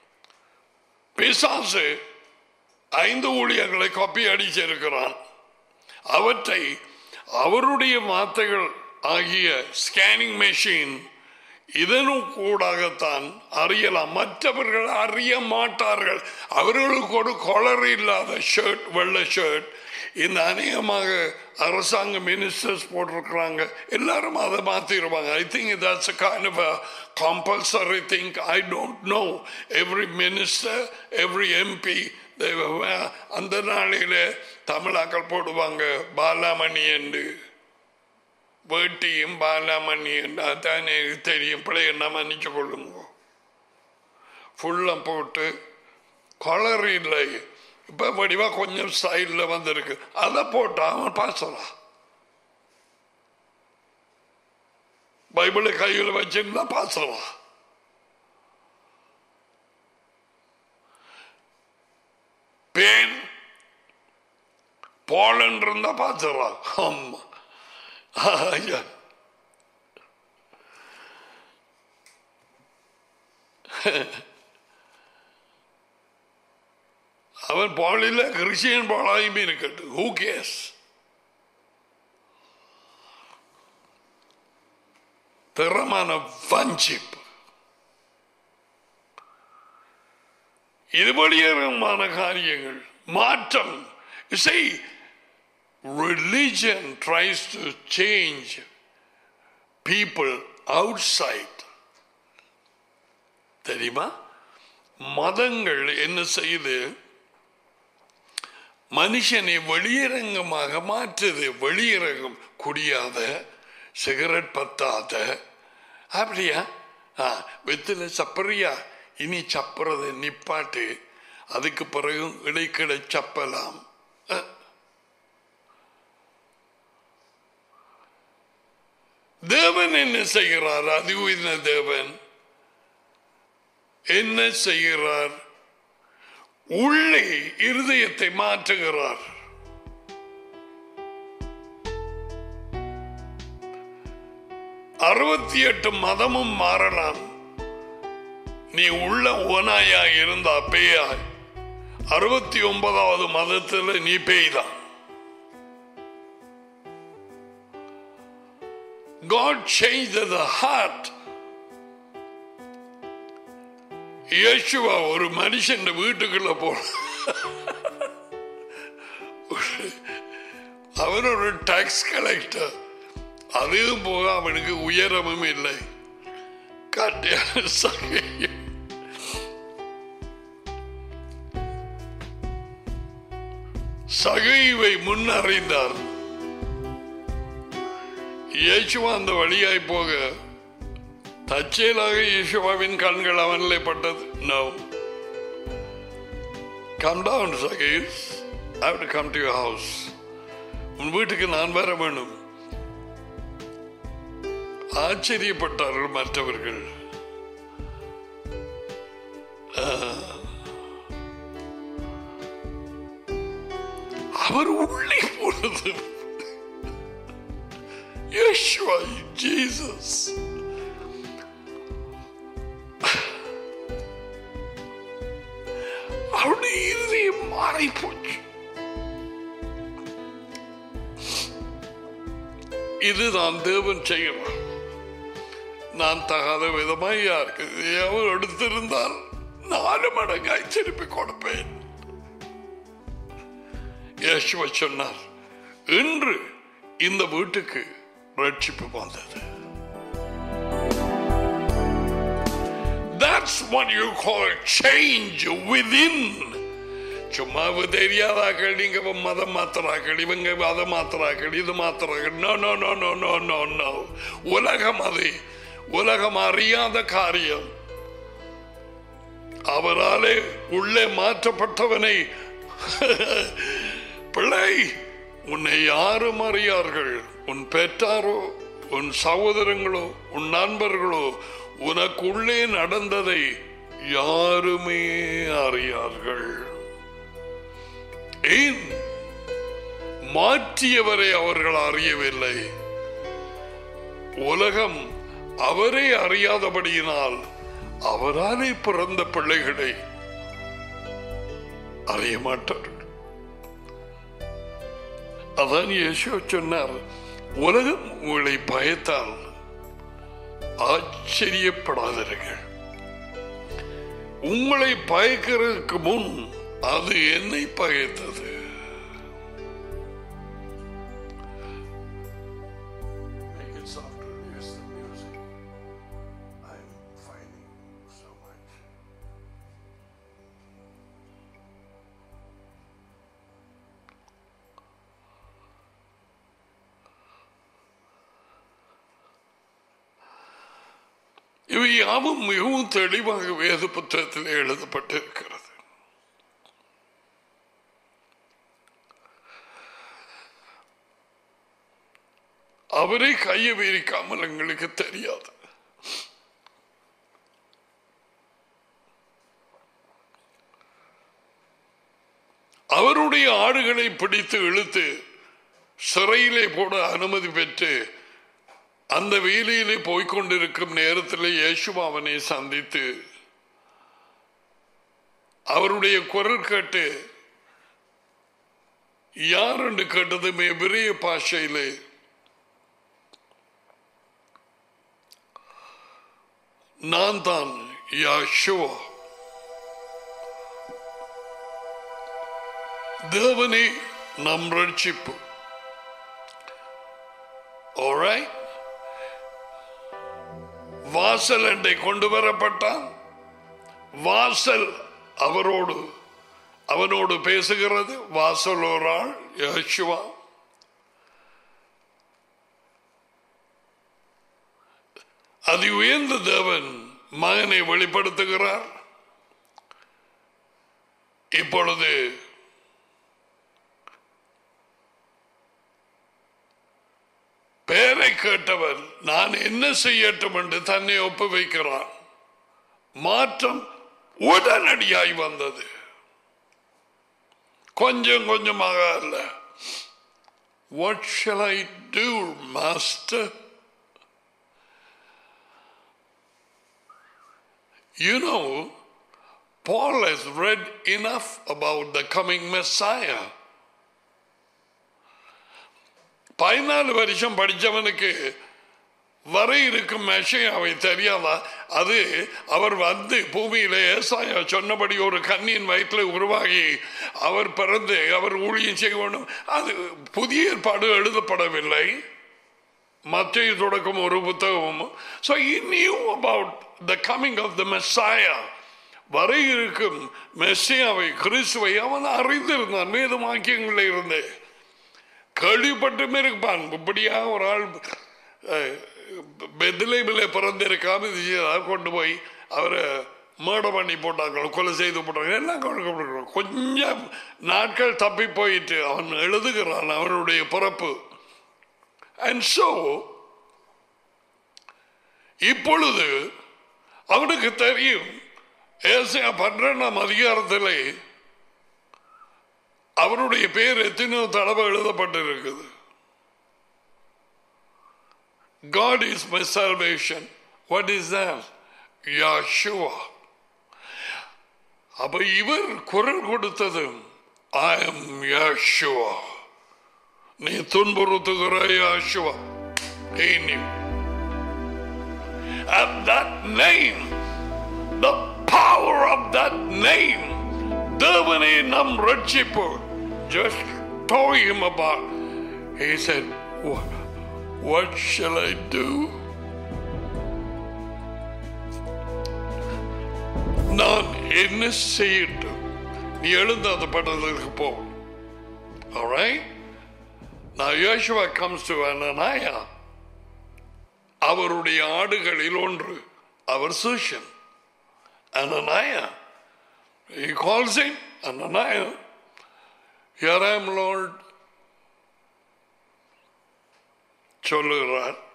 A: பிசாசு ஐந்து ஊழியர்களை காப்பி அடிச்சிருக்கிறான் அவற்றை அவருடைய வார்த்தைகள் ஆகிய ஸ்கேனிங் மெஷின் இதனும் கூடாகத்தான் அறியலாம் மற்றவர்கள் அறிய மாட்டார்கள் அவர்களுக்கு ஒரு கொலர் இல்லாத ஷர்ட் வெள்ளை ஷர்ட் இந்த அநேகமாக அரசாங்க மினிஸ்டர்ஸ் போட்டிருக்கிறாங்க எல்லாரும் அதை மாத்திருவாங்க I think that's kind of compulsory think I don't know every minister every MP அந்த நாளையில தமிழாக்கள் போடுவாங்க பாலாமணி என்று வேட்டியும் பாலாமணி என்று அதான் எனக்கு தெரியும் பிள்ளை என்ன மன்னிச்சு கொள்ளுங்க ஃபுல்லாக போட்டு கொளர் இல்லை இப்போ வடிவா கொஞ்சம் ஸ்டைலில் வந்திருக்கு அதை போட்டா அவன் பாசலாம் பைபிளை கையில் வச்சிருந்தா பாசலாம் பேன் போலன் இருந்தா பாத்துறான் ஆமா ஐயா அவன் பாலில் கிறிஸ்டியன் பாலாயுமே இருக்கட்டும் ஹூ கேஸ் திறமான வஞ்சிப்பு இது வெளியேறமான காரியங்கள் மாற்றம் இசை religion tries to change people outside தெரியுமா மதங்கள் என்ன செய்யுது மனுஷனை வெளியரங்கமாக மாற்றுது வெளியரங்கம் குடியாத சிகரெட் பத்தாத அப்படியா ஆ வெத்தில சப்பறியா இனி சப்புறதை நிப்பாட்டு அதுக்கு பிறகு இடைக்கிட சப்பலாம் அஹ். தேவன் என்ன செய்கிறார் அது உயர்ந்த தேவன் என்ன செய்கிறார் உள்ளே இருதயத்தை மாற்றுகிறார் அறுபத்தி எட்டு மதமும் மாறலாம் நீ உள்ள ஓனாயா இருந்தா பேயாய் அறுபத்தி ஒன்பதாவது மதத்துல நீ பேய்தான் God changed the heart. இயேசுவா ஒரு மனுஷன் வீட்டுக்குள்ள போ அவன் ஒரு டாக்ஸ் கலெக்டர் அதுவும் போக அவனுக்கு உயரமும் இல்லை கட்டியான சகையும் சகைவை முன்னறிந்தார் இயேசுவா அந்த வழியாய் போக தற்செயலாக இயேசுவாவின் கண்கள் அவனிலே பட்டது no come down Zacchaeus I to come to your house உன் வீட்டுக்கு நான் வர வேணும் ஆச்சரியப்பட்டார்கள் மற்றவர்கள் அவர் உள்ளே போனது Yeshua, Jesus. அவருடைய இருதயம் மாறி போச்சு இதுதான் தேவன் செய்கிறார் நான் தகாத விதமாய் யாருக்கு அவர் எடுத்திருந்தால் நாலு மடங்காய் திருப்பி கொடுப்பேன் யேசுவ சொன்னார் இன்று இந்த வீட்டுக்கு ரட்சிப்பு வந்தது That's what you call change within. சும்மா தெரியாதாக்கள் நீங்க மதம் மாத்திராக்கள் இவங்க அதை மாத்திராக்கள் இது மாத்திராக்கள் no no no no no no no உலகம் அது உலகம் அறியாத காரியம் அவராலே உள்ளே மாற்றப்பட்டவனை பிள்ளை உன்னை யாரும் அறியார்கள் உன் பெற்றாரோ உன் சகோதரங்களோ உன் நண்பர்களோ உனக்குள்ளே நடந்ததை யாருமே அறியார்கள் ஏன் மாற்றியவரை அவர்கள் அறியவில்லை உலகம் அவரே அறியாதபடியினால் அவராலே பிறந்த பிள்ளைகளை அறிய மாட்டார்கள் அதான் இயேசு சொன்னார் உலகம் உங்களை பயத்தால் ஆச்சரியப்படாதீர்கள் உங்களை பயக்கிறதுக்கு முன் அது என்னை பகைத்தது Make it softer. Use the music. I'm fighting so much. இவை யாவும் மிகவும் தெளிவாக வேத புத்தகத்தில் எழுதப்பட்டிருக்கிறது அவரை கையை விரிக்காமல் எங்களுக்கு தெரியாது அவருடைய ஆடுகளை பிடித்து இழுத்து சிறையிலே போட அனுமதி பெற்று அந்த வேலையிலே போய்கொண்டிருக்கும் நேரத்தில் இயேசு அவனை சந்தித்து அவருடைய குரல் கேட்டு யார் என்று கேட்டது பெரிய பாஷையிலே நான் தான் யாஷுவா தேவனே நம் ரட்சிப்பு Alright? வாசல் அண்டை கொண்டு வரப்பட்டான் வாசல் அவரோடு அவனோடு பேசுகிறது வாசல் ஒரு ஆள் யேசுவா அதி உயர்ந்த தேவன் மகனை வெளிப்படுத்துகிறார் இப்பொழுது பெயரை கேட்டவன் நான் என்ன செய்யட்டும் என்று தன்னை ஒப்பு வைக்கிறான் மாற்றம் உடனடியாய் வந்தது கொஞ்சம் கொஞ்சமாக அல்ல What shall I do, Master? You know, Paul has read enough about the coming Messiah. பதினாலு வருஷம் படித்தவனுக்கு வர இருக்கும் மெஷையாவை தெரியாதா அது அவர் வந்து பூமியில ஏசாயா சொன்னபடி ஒரு கண்ணியின் வயிற்றில் உருவாகி அவர் பிறந்து அவர் ஊழியம் செய்யணும் அது புதிய ஏற்பாடு எழுதப்படவில்லை மத்திய தொடக்கம் ஒரு புத்தகமும் so he knew about the coming of the Messiah வர இருக்கும் மெஸ்ஸியாவை கிறிஸ்துவை அவன் அறிந்திருந்தான் வேத வாக்கியங்களில் இருந்து கேள்விப்பட்டுமே இருப்பான் இப்படியா ஒரு ஆள் பெத்திலேபில் பிறந்திருக்காம இது செய்தா கொண்டு போய் அவரை மேடை பண்ணி போட்டாங்க கொலை செய்து போட்டாங்க எல்லாம் கவலைப்படுகிறோம் கொஞ்சம் நாட்கள் தப்பி போயிட்டு அவன் எழுதுகிறான் அவனுடைய பிறப்பு அண்ட் ஸோ இப்பொழுது அவனுக்கு தெரியும் ஏசியா பன்னிரெண்டாம் அதிகாரத்திலே அவருடைய பேர் எத்தனையோ தடவை எழுதப்பட்டிருக்குது God is my salvation. What is that? Yahshua. அப்ப இவர் குரல் கொடுத்தது ஐ எம் யாஷுவா நீ துன்புறுத்துகிற Yashua He knew. And that name, the power of that name, தேவனே நம் ரட்சிப்பு just told him about. He said, what, what shall I do? நான் என்ன செய்யட்டும் நீ எழுந்த அந்த பட்டணத்துக்கு போ alright now Joshua comes to Ananiah அவருடைய ஆடுகளில் ஒன்று அவர் சூஷன் Ananiah he calls him Ananiah here I am Lord சொல்லுகிறார்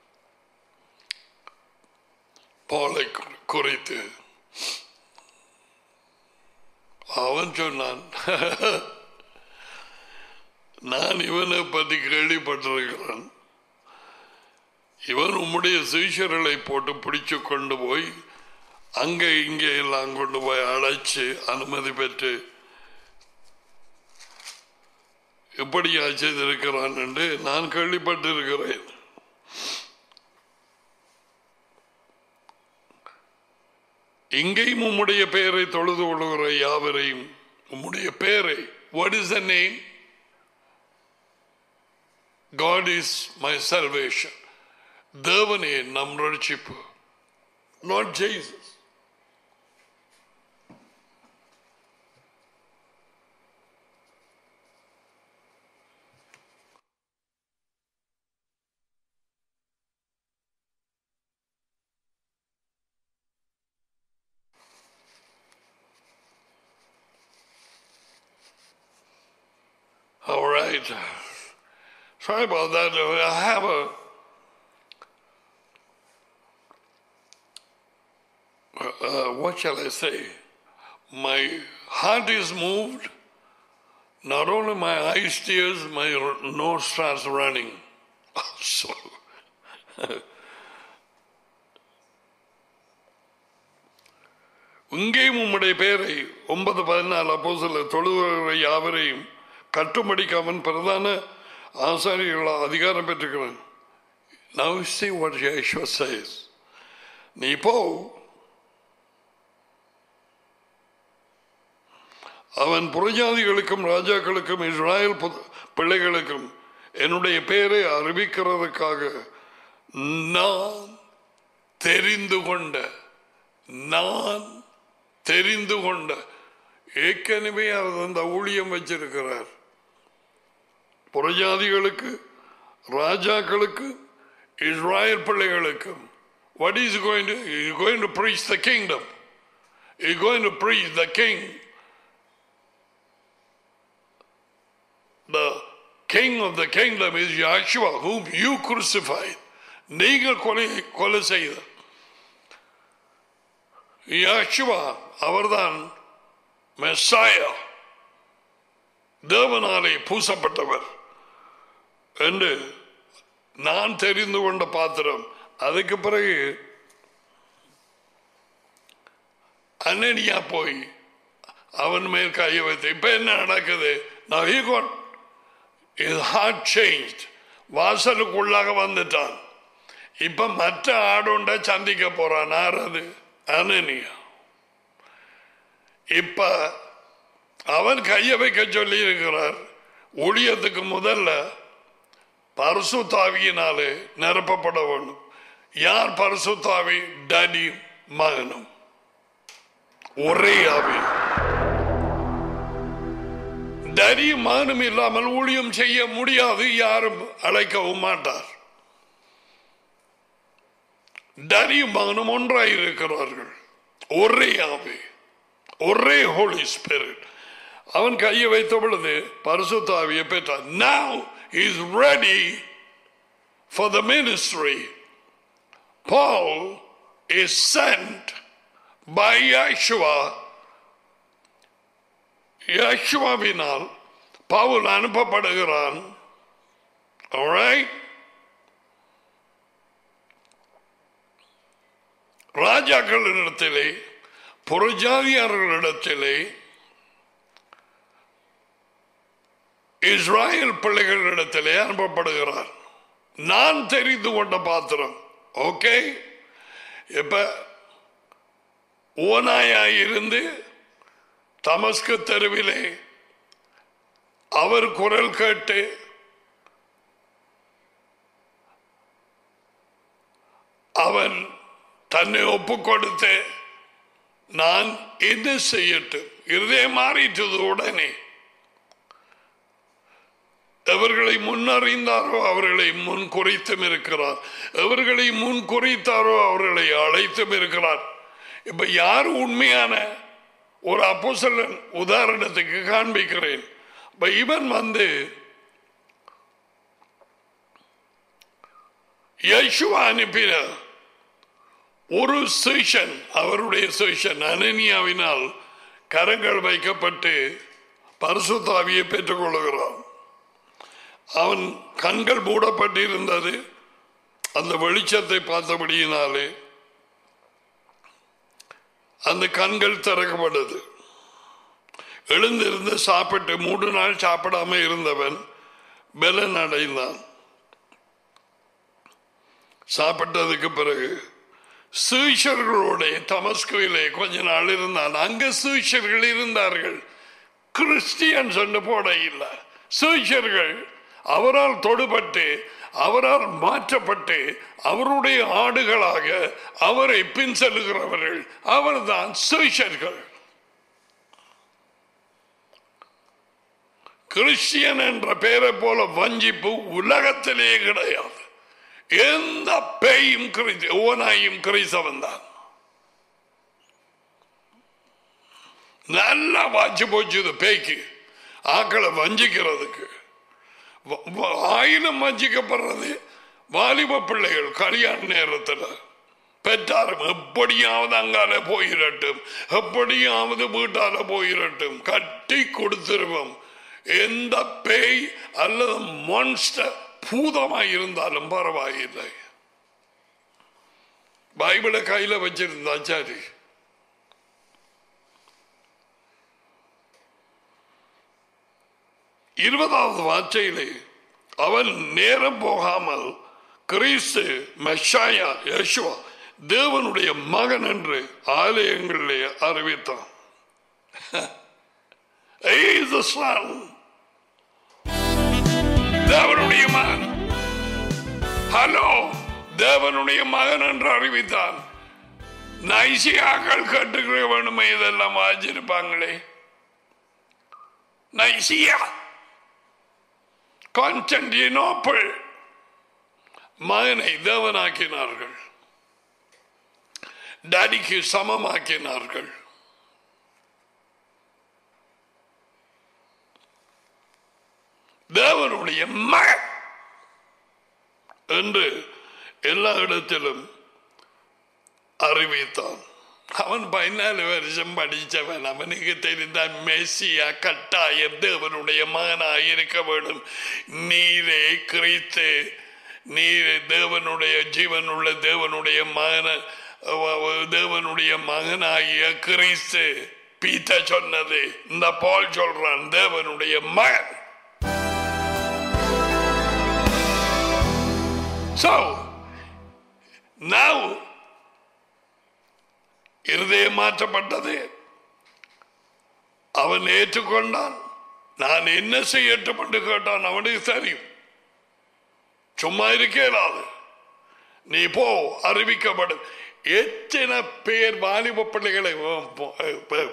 A: பாலை குறித்து அவன் சொன்னான் நான் இவனை பற்றி கேள்விப்பட்டிருக்கிறேன் இவன் உம்முடைய சீஷர்களை போட்டு பிடிச்சு கொண்டு போய் அங்கே இங்கே எல்லாம் கொண்டு போய் அழைச்சு அனுமதி பெற்று எப்படியா செய்திருக்கிறான் என்று நான் கேள்விப்பட்டிருக்கிறேன் இங்கேயும் உம்முடைய பெயரை தொழுது கொள்கிற யாவரையும் உம்முடைய பெயரை what is the name God is my salvation தேவனே நம் ரட்சிப்பு not Jesus All right. Sorry about that. I have a. Uh, what shall I say? My heart is moved. Not only my eyes tears, my nose starts running. So, இங்கேயும் உம்முடைய பெயரை ஒன்பது பதினாலு அப்போ சில தொழுகிற யாவரையும் கட்டுமடிக்கு அவன் பிரதான ஆசாரிகள் அதிகாரம் பெற்றுக்கிறான் Now see what Yeshua says. நீ போ அவன் புறஜாதிகளுக்கும் ராஜாக்களுக்கும் இஸ்ராயல் புத- பிள்ளைகளுக்கும் என்னுடைய பெயரை அறிவிக்கிறதுக்காக நான் தெரிந்து கொண்ட நான் தெரிந்து கொண்ட ஏற்கனவே அவர் அந்த ஊழியம் வச்சிருக்கிறார் புறஜாதிகளுக்கு ராஜாக்களுக்கு இஸ்ராயல் பிள்ளைகளுக்கும் what is he going to he is going to preach the kingdom he is going to preach the king the king of the kingdom is Yahshua whom you crucified நீங்கள் கொலை கொலை செய்த யாஷுவா அவர்தான் Messiah தேவனாலே பூசப்பட்டவர் என்று நான் தெரிந்து கொண்ட பாத்திரம் அதுக்கு பிறகு அன்னடியா போய் அவன் மேல் கையை வைத்து இப்ப என்ன நடக்குது நான் he got his heart changed வாசலுக்குள்ளாக வந்துட்டான் இப்ப மற்ற ஆடுண்ட சந்திக்க போறான் யார் அது அனனியா இப்ப அவன் கையை வைக்க சொல்லி இருக்கிறார் ஊழியத்துக்கு முதல்ல பரிசுத்தாவியினாலே நிரப்பப்பட வேண்டும் யார் பரிசுத்தாவி டடி மகனும் ஒரே ஆவி தரியும் மகனும் இல்லாமல் ஊழியம் செய்ய முடியாது யாரும் அழைக்கவும் மாட்டார் தரியும் மகனும் ஒன்றாய் இருக்கிறார்கள் ஒரே ஆவி ஒரே ஹோலி ஸ்பிரிட் அவன் கையை வைத்த பொழுது பரிசுத்தாவியை பெற்றார் now he is ready for the ministry Paul is sent by Yeshua யேசுவாவினால் பவுல் அனுப்பப்படுகிறான் Alright? ராஜாக்களிடத்திலே புறஜாதியார்களிடத்திலே இஸ்ராயல் பிள்ளைகளிடத்திலே அனுப்பப்படுகிறார் நான் தெரிந்து கொண்ட பாத்திரம் ஓகே இப்ப ஓனாயாயிருந்து தமஸ்கு தெருவிலே அவர் குரல் கேட்டு அவன் தன்னை ஒப்பு கொடுத்து நான் என்ன செய்யட்டும் இருதயம் மாறிட்டது உடனே எவர்களை முன்னறிந்தாரோ அவர்களை முன் குறித்தும் இருக்கிறார் எவர்களை முன் குறித்தாரோ அவர்களை அழைத்தும் இருக்கிறார் இப்ப யார் உண்மையான ஒரு அப்போசலன் உதாரணத்துக்கு காண்பிக்கிறேன் இப்ப இவன் வந்து யேசுவா அனுப்பின ஒரு சேஷன் அவருடைய சேஷன் அனனியாவினால் கரங்கள் வைக்கப்பட்டு பரிசுத்தாவியை பெற்றுக் கொள்கிறான் அவன் கண்கள் மூடப்பட்டிருந்தது அந்த வெளிச்சத்தை பார்த்தபடியினாலே அந்த கண்கள் திறக்கப்பட்டது எழுந்திருந்து சாப்பிட்டு மூன்று நாள் சாப்பிடாம இருந்தவன் பலன் அடைந்தான் சாப்பிட்டதுக்கு பிறகு சீஷர்களோட தமஸ்குவிலே கொஞ்ச நாள் இருந்தான் அங்க சீஷர்கள் இருந்தார்கள் கிறிஸ்டியன் சொன்ன போட இல்லை சீஷர்கள் அவரால் தொடுபட்டு அவரால் மாற்றப்பட்டு அவருடைய ஆடுகளாக அவரை பின் செல்லுகிறவர்கள் அவர்தான் சீஷர்கள் கிறிஸ்டியன் என்ற பெயரை போல வஞ்சிப்பு உலகத்திலே கிடையாது எந்த பேயும் கிறிஸ்து ஓனாயும் கிறிஸ்தவன் தான் நல்லா வாச்சு போச்சு இது பேய்க்கு ஆக்களை வஞ்சிக்கிறதுக்கு வ- வ- ஆயிரம் வஞ்சிக்கப்படுறது வாலிப பிள்ளைகள் கல்யாண நேரத்தில் பெற்றாரும் எப்படியாவது அங்கால போயிரட்டும் எப்படியாவது வீட்டால போயிரட்டும் கட்டி கொடுத்துருவோம் எந்த பேய் அல்லது மான்ஸ்டர் பூதமாய் இருந்தாலும் பரவாயில்லை பைபிளை கையில வச்சிருந்தா சரி இருபதாவது வார்த்தையிலே அவன் நேரம் போகாமல் கிறிஸ்து மெஷாயா யேசுவா தேவனுடைய மகன் என்று ஆலயங்களிலே அறிவித்தான் He is the son. தேவனுடைய மகன் ஹலோ தேவனுடைய மகன் என்று அறிவித்தான் நைசியாக்கள் கேட்டுக்கிற வேணுமே இதெல்லாம் வாச்சிருப்பாங்களே நைசியா கான்ஸ்டன்டினோப்பிள் மகனை தேவனாக்கினார்கள் டாடிக்கு சமமாக்கினார்கள் தேவனுடைய மகன் என்று எல்லா இடத்திலும் அறிவித்தான் அவன் பதினாலு வருஷம் படித்தவன் அவனுக்கு தெரிந்த மெஸ்ஸியா கட்டாயம் தேவனுடைய மகனாய் இருக்க வேண்டும் நீரே கிறித்து நீரே தேவனுடைய ஜீவனுள்ள தேவனுடைய மகன தேவனுடைய மகனாகிய கிறிஸ்து பீத்த சொன்னது இந்த பால் சொல்றான் தேவனுடைய மகன் So, now, இருதயம் மாற்றப்பட்டது அவன் ஏற்றுக்கொண்டான் நான் என்ன செய்யட்டும் என்று கேட்டான் அவனுக்கு தெரியும் சும்மா இருக்கலாது நீ போ அறிவிக்கப்படும் எத்தனை பேர் வாலிப பிள்ளைகளை ஓ, போ- ப-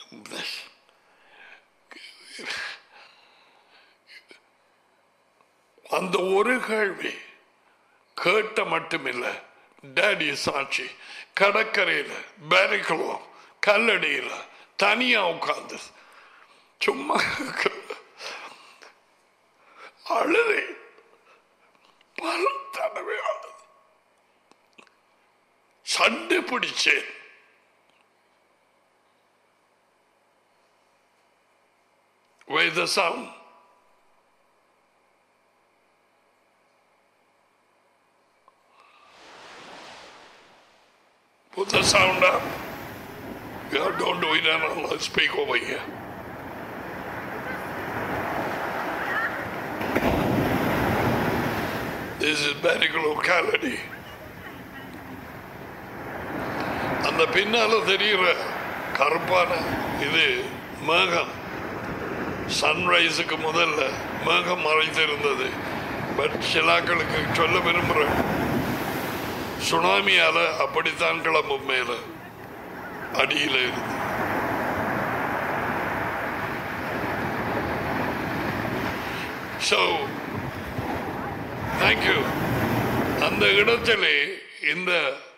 A: அந்த ஒரு கேள்வி கேட்ட மட்டுமில்லை டேடி சாட்சி கடற்கரையில் பேரிக்குளம் கல்லடியில் தனியா உட்கார்ந்து சும்மா அழுதை பல தடவை அழுது சண்டை பிடிச்சேன் Where's the sound? Put the sound up. Yeah, don't do it and I'll speak over here. This is medical locality. அந்த பின்னால தெரிகிற கருப்பான இது மேகம் சன்ரைஸுக்கு முதல்ல மேகம் மறைந்திருந்தது பட் சிலாக்களுக்கு சொல்ல விரும்புகிறேன் சுனாமியால அப்படித்தான் கிளம்பும் மேல அடியில இருந்து ஸோ தேங்க்யூ அந்த இடத்திலே இந்த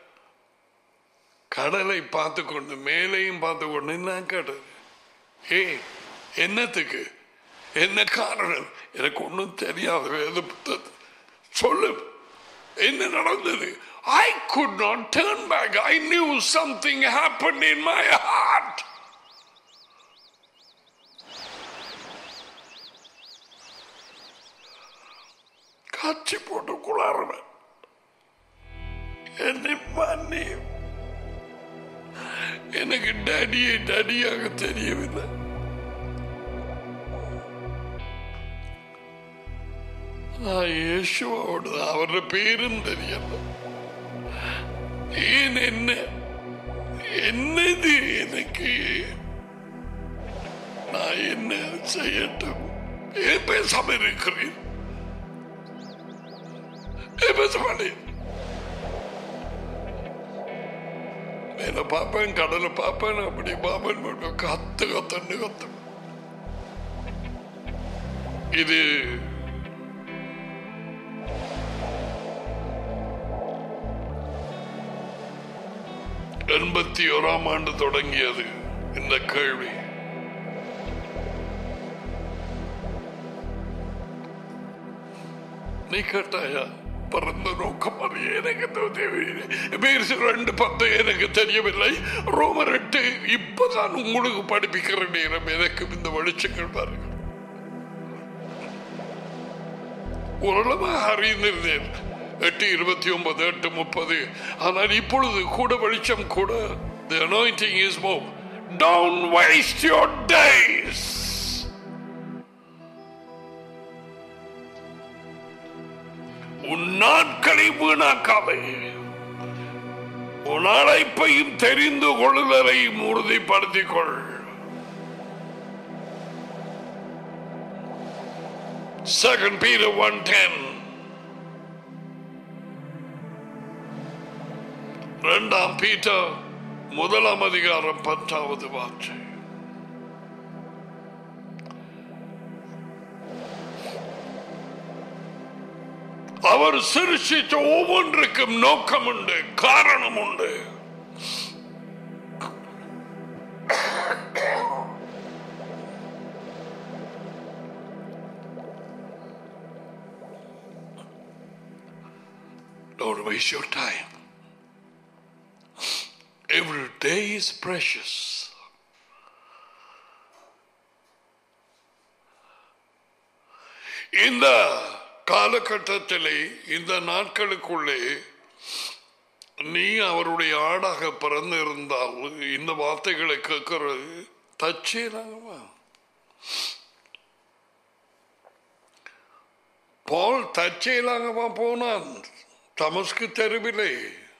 A: கடலை பார்த்து கொண்டு மேலையும் பார்த்து கொண்டு நான் கேட்டது ஏய் என்னத்துக்கு என்ன காரணம் எனக்கு ஒன்றும் தெரியாது வேத புத்தகத்தை சொல்லு என்ன நடந்தது I could not turn back. I knew something happened in my heart. காட்சி போட்டு குளாறுவேன் என்னை பண்ணி எனக்கு டடியை டடியாக தெரியவில்லை நான் യേശുവോട് അവരുടെ പേരും തെരിയല്ല ஏன் என்ன என்னது எனக்கு நான் என்ன செய்யட்டும் ஏன் பேசாம இருக்கிறேன் ஏன் பேச மாட்டேன் மேல பார்ப்பேன் கடலை பார்ப்பேன் அப்படி பார்ப்பேன் மட்டும் கத்து கத்துன்னு கத்து இது எண்பத்தி ஓராம் ஆண்டு தொடங்கியது இந்த கேள்வி நீ கேட்டாயா பிறந்த நோக்கம் அது எனக்கு தெரியவில்லை பேர் ரெண்டு பத்து எனக்கு தெரியவில்லை ரோமர் எட்டு இப்பதான் உங்களுக்கு படிப்பிக்கிற நேரம் எனக்கு இந்த வெளிச்சங்கள் பாருங்கள் ஓரளவாக அறிந்திருந்தேன் எட்டு இருபத்தி ஒன்பது எட்டு முப்பது ஆனால் இப்பொழுது கூட வெளிச்சம் கூட the anointing is more don't waste your days உன் நாட்களை வீணாக்காதே உன் அழைப்பையும் தெரிந்து கொள்ளுதலையும் உறுதிப்படுத்திக் கொள் Second Peter 110 இரண்டாம் பீட்டர் முதலாம் அதிகாரம் பத்தாவது வார்த்தை அவர் சிருஷித்த ஒவ்வொன்றுக்கும் நோக்கம் உண்டு காரணம் உண்டு Don't waste your time. Every day is precious. இந்த காலகட்டத்திலே இந்த நாட்களுக்குள்ளே நீ அவருடைய ஆடாக பிறந்திருந்தால் இந்த வார்த்தைகளை கேட்கிறது தச்சேலாகவா பால் தச்சேலாகவா போனான் தமஸ்கு தெருவிலே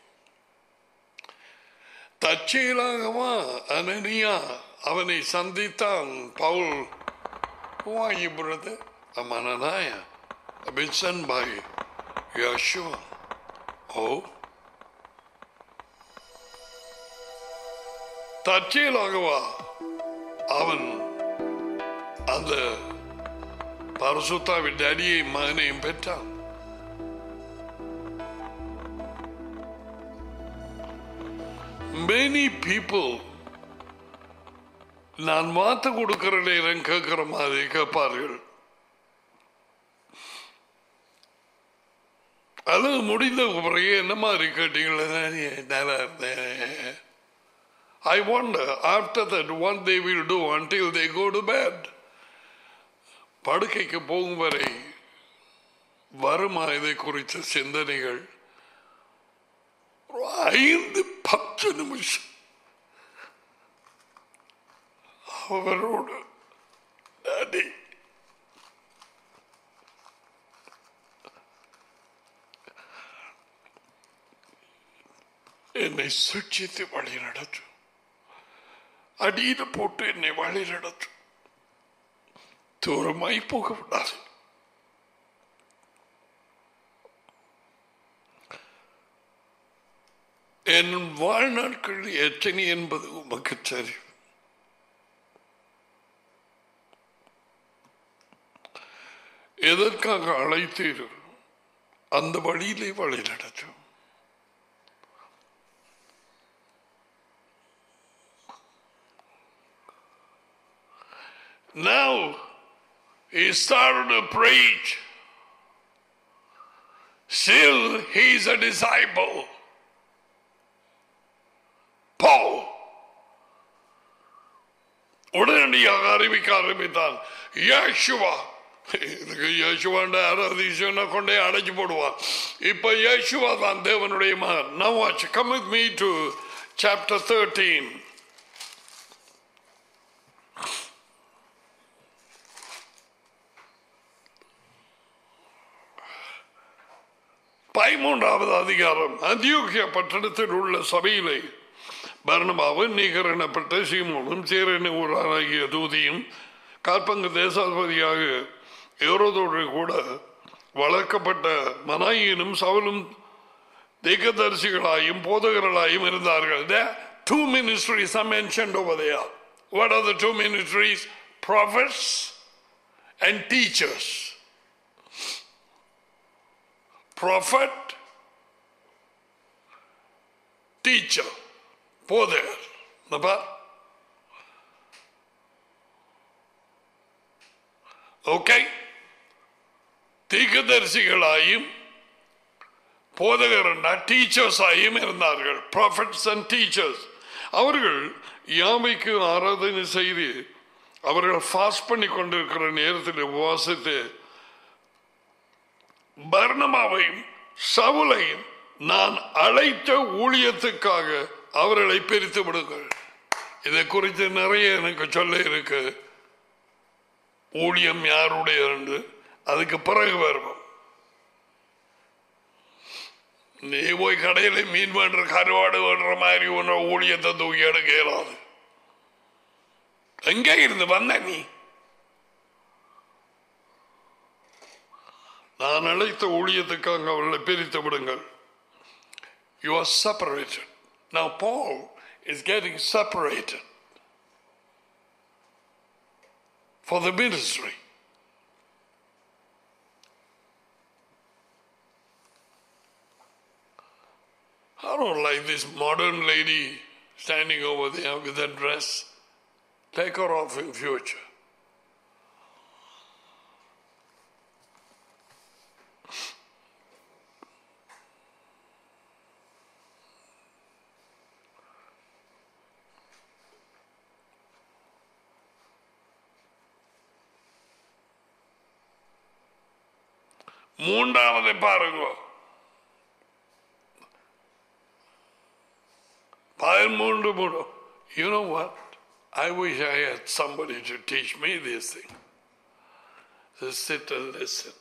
A: தச்சையிலாகவா அனனியா அவனை சந்தித்தான் Pavul Who are you, brother? I'm Ananiah. I've been sent by Yeshua. Oh? தற்செயலாகவா அவன் அந்த பரசுத்தாவின் அடியை மகனையும் பெற்றான் many people நான் மாத்த கொடுக்கிற நேரம் கேட்கிற மாதிரி கேட்பார்கள் அது முடிந்த பிறகு என்ன மாதிரி கேட்டீங்களா நல்லா இருந்தேன் I wonder after that what they will do until they go to bed. படுக்கைக்கு போகும் வரை வருமா இதை குறித்த சிந்தனைகள் ஒரு ஐந்து பத்து நிமிஷம் அவரோடு டாடி என்னை சுட்சித்து வழி நடத்தும் அடியில போட்டு என்னை வழி நடத்தும் தூரமாய் போக விடாது என் வாழ்நாட்கள் எத்தனை என்பது உமக்கு தெரியும் எதற்காக அழைத்தீர் அந்த வழியிலே வழி நடத்தும் Now he started to preach. Still, he's a disciple. Paul. உடனடியாக அறிவிக்க ஆரம்பித்தான் யாஷுவா இதுக்கு யேசுவாண்ட அதிசயனை கொண்டே அடைச்சு போடுவான் இப்ப யேசுவா தான் தேவனுடைய மகன் now watch come with me to chapter 13 பதிமூன்றாவது அதிகாரம் அந்தியோகிய பட்டணத்தில் உள்ள சபையிலே பர்ணபாவும் நீகர் எனப்பட்ட சீமோனும் சேரன ஊராகிய தூதியும் காற்பங்கு தேசாதிபதியாக ஏரோதோடு கூட வளர்க்கப்பட்ட மனாயினும் சவலும் தீர்க்கதரிசிகளாயும் போதகர்களாயும் இருந்தார்கள் There two ministries are mentioned over there. What are the two ministries? Prophets and teachers. Prophet, teacher, போதகர் இந்த பார் ஓகே தீர்க்கதரிசிகளாயும் போதகர் டீச்சர்ஸ் ஆகியும் இருந்தார்கள் ப்ராஃபிட்ஸ் அண்ட் டீச்சர்ஸ் அவர்கள் யாமைக்கு ஆராதனை செய்து அவர்கள் ஃபாஸ்ட் பண்ணி கொண்டிருக்கிற நேரத்தில் உபவாசித்து பர்ணமாவையும் சவுலையும் நான் அழைத்த ஊழியத்துக்காக அவர்களை பிரித்து விடுங்கள் இதை குறித்து நிறைய எனக்கு சொல்ல இருக்கு ஊழியம் யாருடைய என்று அதுக்கு பிறகு வருவோம் நீ போய் கடையில் மீன் வேண்டுற கருவாடு வேண்டுற மாதிரி ஒன்ற ஊழியத்தை தூக்கி எடுக்க இயலாது எங்கே இருந்து வந்த நீ நான் அழைத்த ஊழியத்துக்காக அவர்களை பிரித்து விடுங்கள் you are separated Now Paul is getting separated for the ministry. I don't like this modern lady standing over there with that dress. Take her off in future. மூன்றாவதை பாருங்க பதிமூன்று மூணு You know what? I wish I had somebody to teach me this thing. To sit and listen.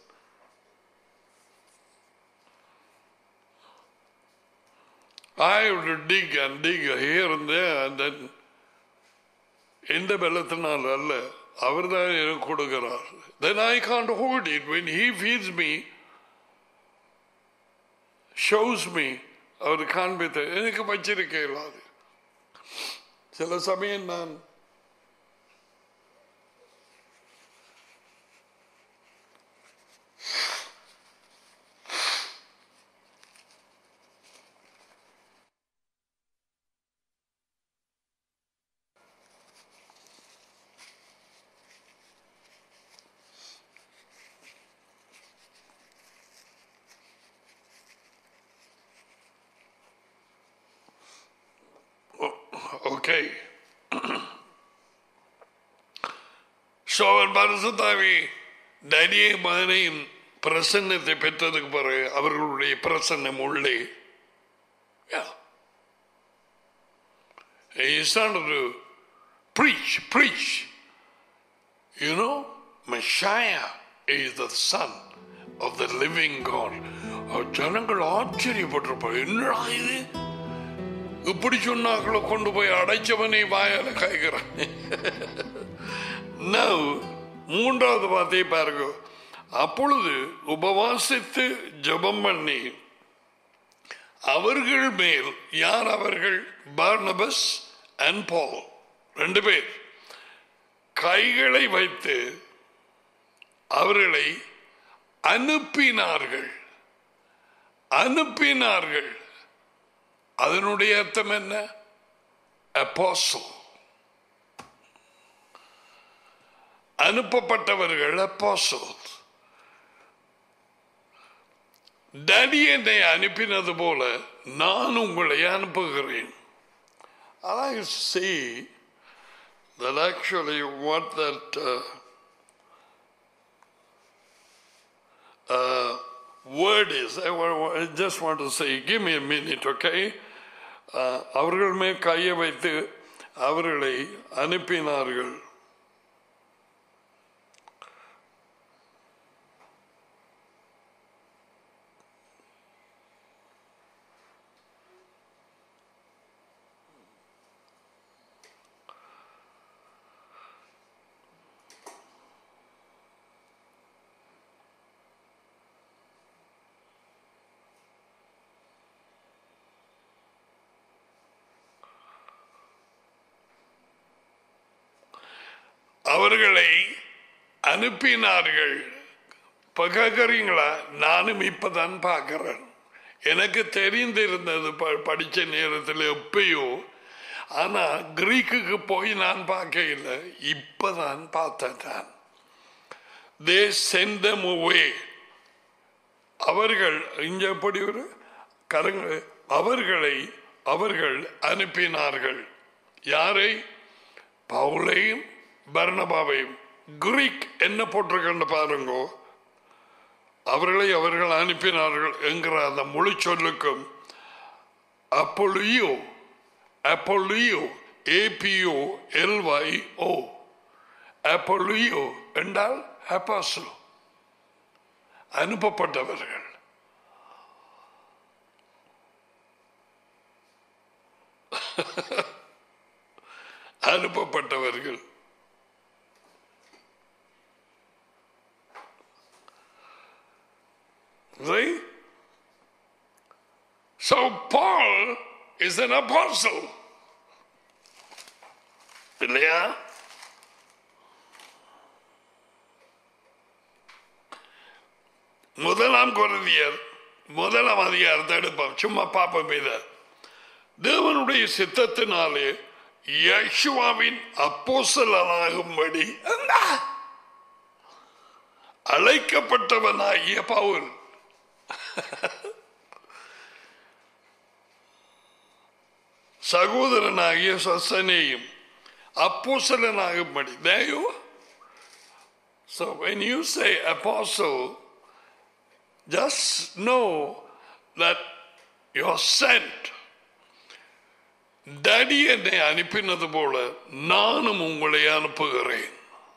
A: I have to dig and dig here and there and then எந்த பலத்தினால் அல்ல அவர் தான் எனக்கு கொடுக்கிறார் then I can't hold it when he feeds me shows me அவர் காண்பித்த எனக்கு வச்சிருக்க இல்லாது சில சமயம் நான் ஓகே ஸோ அவன் பரிசுத்தாவி தனியை மகனையும் பிரசன்னத்தை பெற்றதுக்கு பிறகு அவர்களுடைய பிரசன்னம் உள்ளே Yeah. He started to preach, preach. You know, Messiah is the son of the living God. அவர் ஜனங்கள் ஆச்சரியப்பட்டிருப்பார் என்னடா இது இப்படி சொன்னாக்களை கொண்டு போய் அடைச்சவனை வாயால காய்கிறான் Now, மூன்றாவது வார்த்தையை பாருங்க அப்பொழுது உபவாசித்து ஜெபம் பண்ணி அவர்கள் மேல் யார் அவர்கள் பார்னபஸ் அண்ட் பால் ரெண்டு பேர் கைகளை வைத்து அவர்களை அனுப்பினார்கள் அனுப்பினார்கள் அதனுடைய அர்த்தம் என்ன apostle அனுப்பப்பட்டவர்கள் apostles டடி என்னை அனுப்பினது போல நான் உங்களை அனுப்புகிறேன் I see that actually what that uh, uh, word is. I, wa- I just want to say, give me a minute, okay? Uh, அவர்கள் மேல் கையை வைத்து அவர்களை அனுப்பினார்கள் அவர்களை அனுப்பினார்கள் இப்ப கேட்கறீங்களா நானும் இப்பதான் பார்க்கிறேன் எனக்கு தெரிந்திருந்தது ப- படிச்ச நேரத்தில் எப்பயோ ஆனா கிரீக்குக்கு போய் நான் பார்க்க இல்லை இப்பதான் பார்த்தேன் நான் தே சென்ட் them away அவர்கள் இங்க எப்படி ஒரு கரங்க அவர்களை அவர்கள் அனுப்பினார்கள் யாரை பவுலையும் பர்ணபாவையும் கிரீக் என்ன போட்டிருக்கன்னு பாருங்க அவர்களை அவர்கள் அனுப்பினார்கள் என்கிற அந்த முழு சொல்லுக்கும் அப்பொலியோ அப்பொலியோ ஏபிஓ எல்வாய் ஓ அப்பொலியோ என்றால் அப்பாசல் அனுப்பப்பட்டவர்கள் அனுப்பப்பட்டவர்கள் See? So Paul is an apostle. இல்லையா முதலாம் குருதியர் முதலாம் அதிகாரத்தை எடுப்போம் சும்மா பார்ப்போம் இத தேவனுடைய சித்தத்தினாலே யேசுவாவின் அப்போசலனாகும்படி அழைக்கப்பட்டவனாகிய பவுல் சகோதரனாகிய சசனையும் அப்போசலனாகும்படி தேயோ So when you say apostle, just know that you're sent. Daddy என்னை அனுப்பினது போல நானும் உங்களை அனுப்புகிறேன்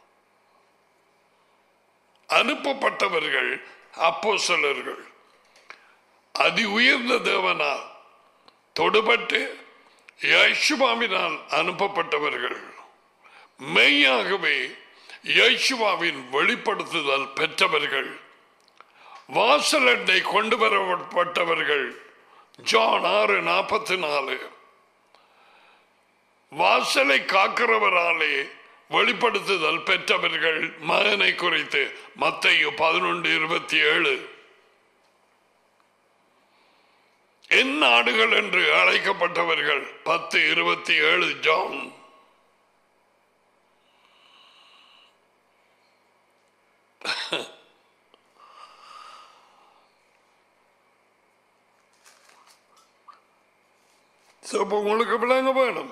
A: அனுப்பப்பட்டவர்கள் அப்போஸ்தலர்கள் அதி உயர்ந்த தேவனால் தொடுபட்டு யேசுவாவினால் அனுப்பப்பட்டவர்கள் மெய்யாகவே யேசுவாவின் வெளிப்படுத்துதல் பெற்றவர்கள் வாசலண்டை கொண்டு வரப்பட்டவர்கள் ஜான் ஆறு நாற்பத்தி நாலு வாசலை காக்கிறவராலே வெளிப்படுத்துதல் பெற்றவர்கள் மகனை குறித்து மத்தையு பதினொன்று இருபத்தி ஏழு என் நாடுகள் என்று அழைக்கப்பட்டவர்கள் பத்து இருபத்தி ஏழு ஜான் So, அப்ப உங்களுக்கு விளங்க வேணும்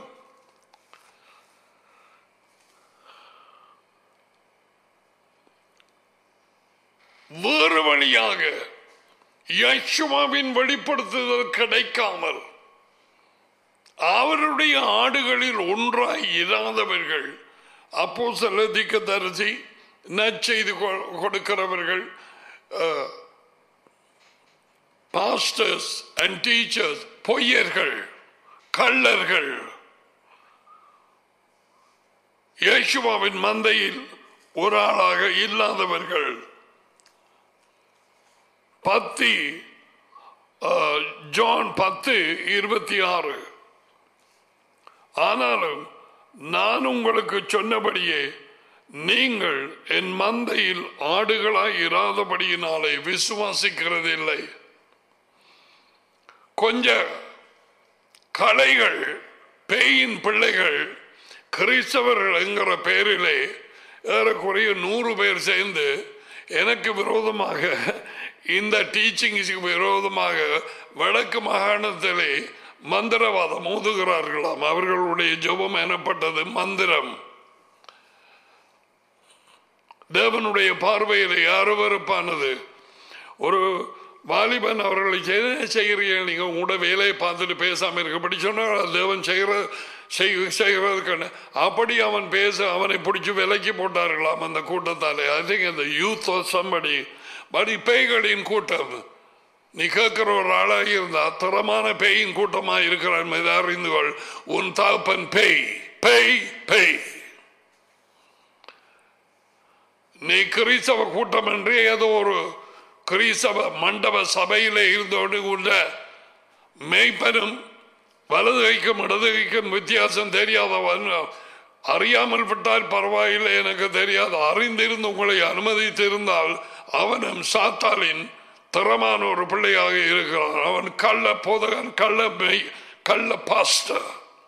A: வேறு வழியாக யசுமாவின் வெளிப்படுத்துதல் கிடைக்காமல் அவருடைய ஆடுகளில் ஒன்றாய் இராதவர்கள் அப்போ சில திக்கதரிசி நற்செய்து கொ- கொடுக்கிறவர்கள் பாஸ்டர்ஸ் அண்ட் டீச்சர்ஸ் பொய்யர்கள் கள்ளர்கள் இயேசுவாவின் மந்தையில் ஒரு ஆளாக இல்லாதவர்கள் பத்தி அஹ், ஜான் பத்து இருபத்தி ஆறு ஆனாலும் நான் உங்களுக்கு சொன்னபடியே நீங்கள் என் மந்தையில் ஆடுகளாய் இராதபடியினாலே விசுவாசிக்கிறதில்லை கொஞ்ச கலைகள் பேயின் பிள்ளைகள் கிறிஸ்தவர்கள் என்கிற பெயரிலே ஏறக்குறைய நூறு பேர் சேர்ந்து எனக்கு விரோதமாக இந்த டீச்சிங்ஸுக்கு விரோதமாக வடக்கு மாகாணத்திலே மந்திரவாதம் ஓதுகிறார்களாம் அவர்களுடைய ஜெபம் எனப்பட்டது மந்திரம் தேவனுடைய பார்வையில் அருவருப்பானது ஒரு வாலிபன் அவர்களை என்ன செய்கிறீர்கள் நீங்க உங்களோட வேலையை பார்த்துட்டு பேசாம இருக்கப்படி சொன்னால் தேவன் செய்கிற செய்- செய்கிறதுக்கு அப்படி அவன் பேச அவனை பிடிச்சி விலைக்கு போட்டார்களாம் அந்த கூட்டத்தாலே ஐ திங்க் அந்த யூத் சம்படி படி பேய்களின் கூட்டம் நீ கேட்கிற ஒரு ஆளாக இருந்தா தரமான பேயின் கூட்டமா இருக்கிறான் இதை அறிந்து கொள் உன் தாப்பன் பேய் பேய் பேய் நீ கிறிஸ்தவ கூட்டம் என்று ஏதோ ஒரு கிறிஸ்தவ மண்டப சபையிலே இருந்தோடு உள்ள மெய்ப்பனும் வலது கைக்கும் இடது கைக்கும் வித்தியாசம் தெரியாதவன் அறியாமல் விட்டால் பரவாயில்லை எனக்கு தெரியாது அறிந்திருந்து உங்களை அனுமதித்திருந்தால் அவனும் சாத்தாலின் திறமான ஒரு பிள்ளையாக இருக்கிறான் அவன் கள்ள போதகன் கள்ள மெய் கள்ள பாஸ்டர்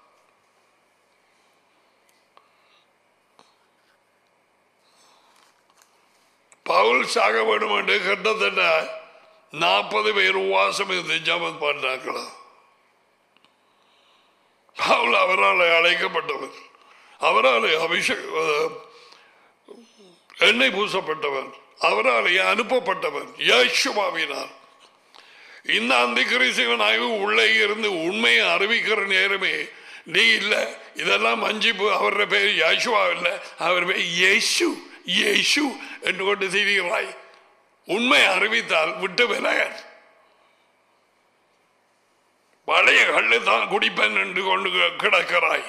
A: பவுல் சாக வேண்டும் என்று கிட்டத்தட்ட நாற்பது பேர் உவாசம் இருந்து ஜபம் பண்ணாங்களா பவுல் அவரால் அழைக்கப்பட்டவர் அவரால் அபிஷேக எண்ணெய் பூசப்பட்டவர் அவரால் அனுப்பப்பட்டவர் யேசுவாவினார் இந்த அந்த கிறிஸ்தவனாக உள்ளே இருந்து உண்மையை அறிவிக்கிற நேரமே நீ இல்ல இதெல்லாம் மஞ்சிப்பு அவருடைய பேர் யாசுவா இல்ல அவர் பேர் இயேசு இயேசு என்று கொண்டு திரிகிறாய் உண்மை அறிவித்தால் விட்டு விலகன் பழைய கள்ளு தான் குடிப்பேன் என்று கொண்டு கிடக்கிறாய்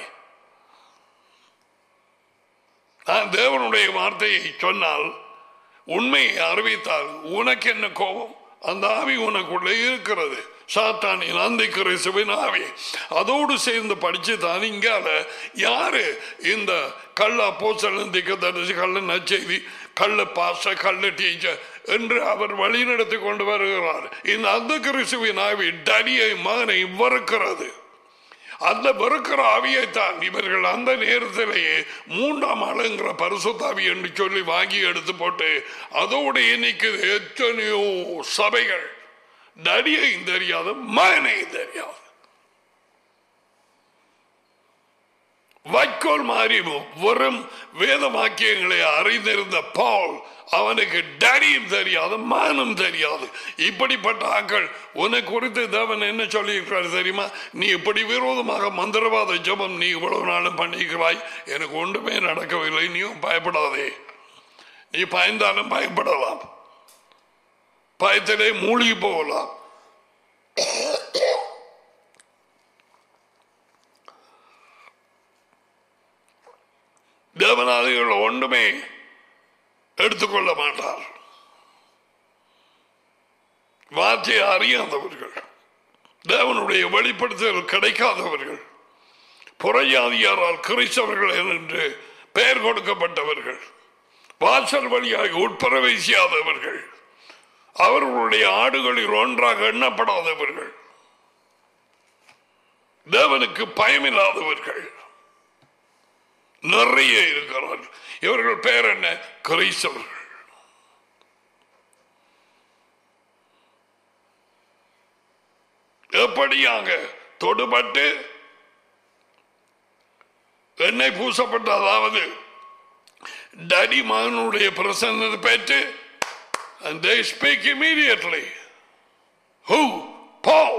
A: நான் தேவனுடைய வார்த்தையை சொன்னால் உண்மையை அறிவித்தால் உனக்கு என்ன கோபம் அந்த ஆவி உனக்குள்ளே இருக்கிறது சாத்தானின் அந்த கிறிஸ்துவின் ஆவி அதோடு சேர்ந்து படிச்சு தான் இங்கால யாரு இந்த கள்ள அப்போசலன் திக்கதரிசி கள்ள நச்செய்தி கள்ள பாச கள்ள டீச்சர் என்று அவர் வழிநடத்தி கொண்டு வருகிறார் இந்த அந்த கிறிஸ்துவின் ஆவி டடியை மகனை வெறுக்கிறது அந்த வெறுக்கிற ஆவியை தான் இவர்கள் அந்த நேரத்திலேயே மூன்றாம் ஆளுங்கிற பரிசுத்தாவி என்று சொல்லி வாங்கி எடுத்து போட்டு அதோடு இன்னைக்கு எத்தனையோ சபைகள் நடிகையும் தெரியாது மகனையும் தெரியாது வைக்கோல் மாறி வெறும் வேத வாக்கியங்களை அறிந்திருந்த பால் அவனுக்கு டடியும் தெரியாது மானும் தெரியாது இப்படிப்பட்ட ஆக்கள் உன்னை குறித்து தேவன் என்ன சொல்லியிருக்கிறார் தெரியுமா நீ இப்படி விரோதமாக மந்திரவாத ஜபம் நீ இவ்வளவு நாளும் பண்ணிக்கிறாய் எனக்கு ஒன்றுமே நடக்கவில்லை நீயும் பயப்படாதே நீ பயந்தாலும் பயப்படலாம் பயத்திலே மூழ்கி போகலாம் தேவனாதிகள் ஒன்றுமே எடுத்துக்கொள்ள மாட்டார் வார்த்தையை அறியாதவர்கள் தேவனுடைய வெளிப்படுத்தல் கிடைக்காதவர்கள் புறஜாதியாரால் கிறிஸ்தவர்கள் என்று பெயர் கொடுக்கப்பட்டவர்கள் வாசல் வழியாக உட்பிரவேசியாதவர்கள் அவர்களுடைய ஆடுகளில் ஒன்றாக எண்ணப்படாதவர்கள் தேவனுக்கு பயமில்லாதவர்கள் நிறைய இருக்கிறார்கள் இவர்கள் பெயர் என்ன கிறிஸ்தவர்கள் எப்படியாக தொடுபட்டு எண்ணெய் பூசப்பட்ட அதாவது டடி மகனுடைய பிரசன்னத்தை பெற்று and they speak immediately who Paul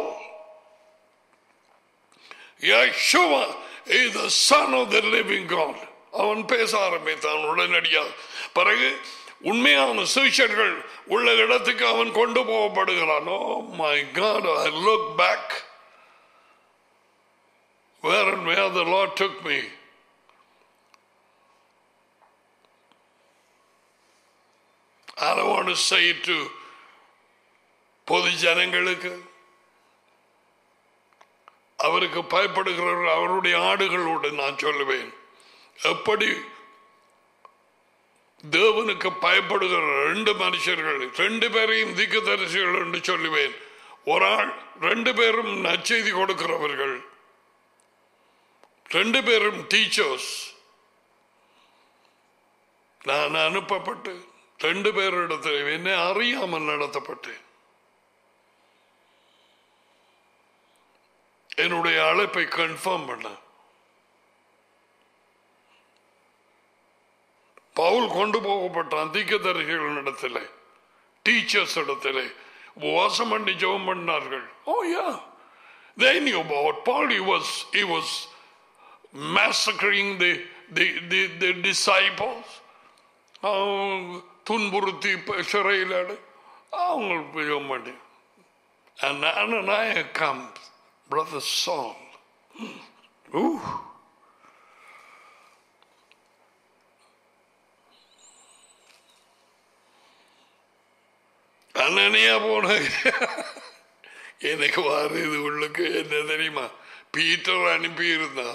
A: Yeshua is the son of the living God அவன் பேச ஆரம்பித்தான் உடனடியாக பிறகு உண்மையான சீஷர்கள் உள்ள இடத்துக்கு அவன் கொண்டு போகப்படுகிறான் oh my God I look back where and where the Lord took me I don't want to say it to பொது ஜனங்களுக்கு அவருக்கு பயப்படுகிறவர்கள் அவருடைய ஆடுகளோடு நான் சொல்லுவேன் எப்படி தேவனுக்கு பயப்படுகிற ரெண்டு மனுஷர்கள் ரெண்டு பேரையும் திக்குதரிசிகள் என்று சொல்லுவேன் ஒரு ஆள் ரெண்டு பேரும் நற்செய்தி கொடுக்கிறவர்கள் ரெண்டு பேரும் டீச்சர்ஸ் நான் அனுப்பப்பட்டு ரெண்டு பேரிடத்தில் என்னை அறியாமல் நடத்தப்பட்டேன் என்னுடைய அழைப்பை கன்ஃபார்ம் பண்ண பவுல் கொண்டு போகப்பட்டான் தீக்கதரிசிகள் இடத்துல டீச்சர்ஸ் இடத்துல உபவாசம் பண்ணி ஜெபம் பண்ணார்கள் ஓ யா they knew about Paul he was he was massacring the the the, the disciples அவங்க துன்புறுத்தி சிறையில் அவங்களுக்கு ஜெபம் பண்ணி and Ananias comes brother Saul Ooh. அண்ணனையா போன எனக்கு வாரது உள்ளுக்கு என்ன தெரியுமா பீட்டர் அனுப்பி இருந்தா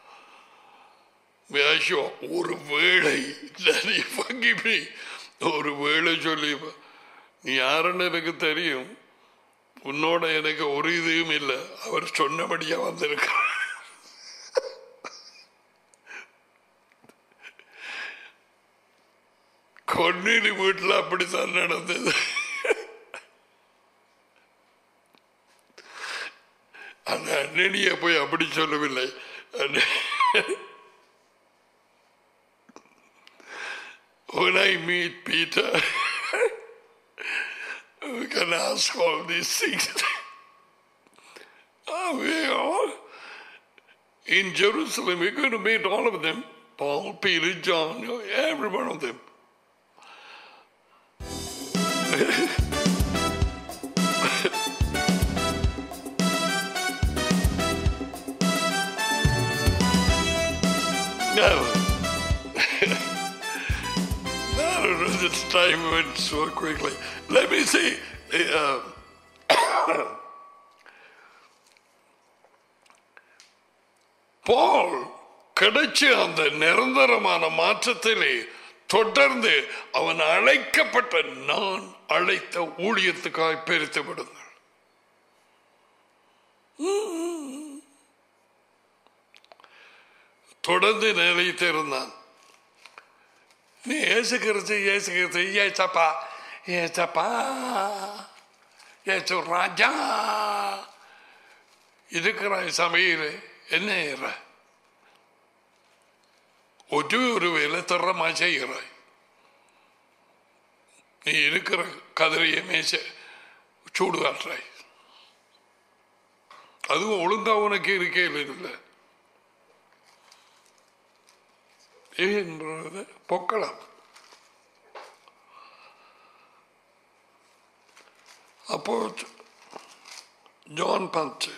A: ஒரு வேளை நிறைய பங்கிப்பி ஒரு வேளை சொல்லி நீ யாருன்னு எனக்கு தெரியும் உன்னோட எனக்கு ஒரு இதுவும் இல்லை அவர் சொன்னபடியா வந்திருக்க கொன்னினி வீட்டில் அப்படித்தான் நடந்தது அந்த அண்ணனிய போய் அப்படி சொல்லவில்லை When I meet Peter, we can ask all these things. oh, we are in Jerusalem. We're going to meet all of them Paul, Peter, John, every one of them. No. I don't know, this time went so quickly. Let me see. Uh, பால் கிடைச்ச அந்த நிரந்தரமான மாற்றத்திலே தொடர்ந்து அவன் அழைக்கப்பட்ட நான் அழைத்த ஊழியத்துக்காய் பெருத்து விடுங்கள் தொடர்ந்து நிலைத்திருந்தான் நீ ஏசுகிறது ஏசுகிறது ஏசப்பா ஏசப்பா ஏசு ராஜா இருக்கிறாய் சமையல் என்ன ஏற ஒரு ஒரு வேலை திறமா செய்கிறாய் நீ இருக்கிற கதிரையை மேச சூடு காட்டுறாய் அதுவும் ஒழுங்கா உனக்கு இருக்கையில் இல்லை என்றது பொக்கலாம் அப்போ ஜான் பத்து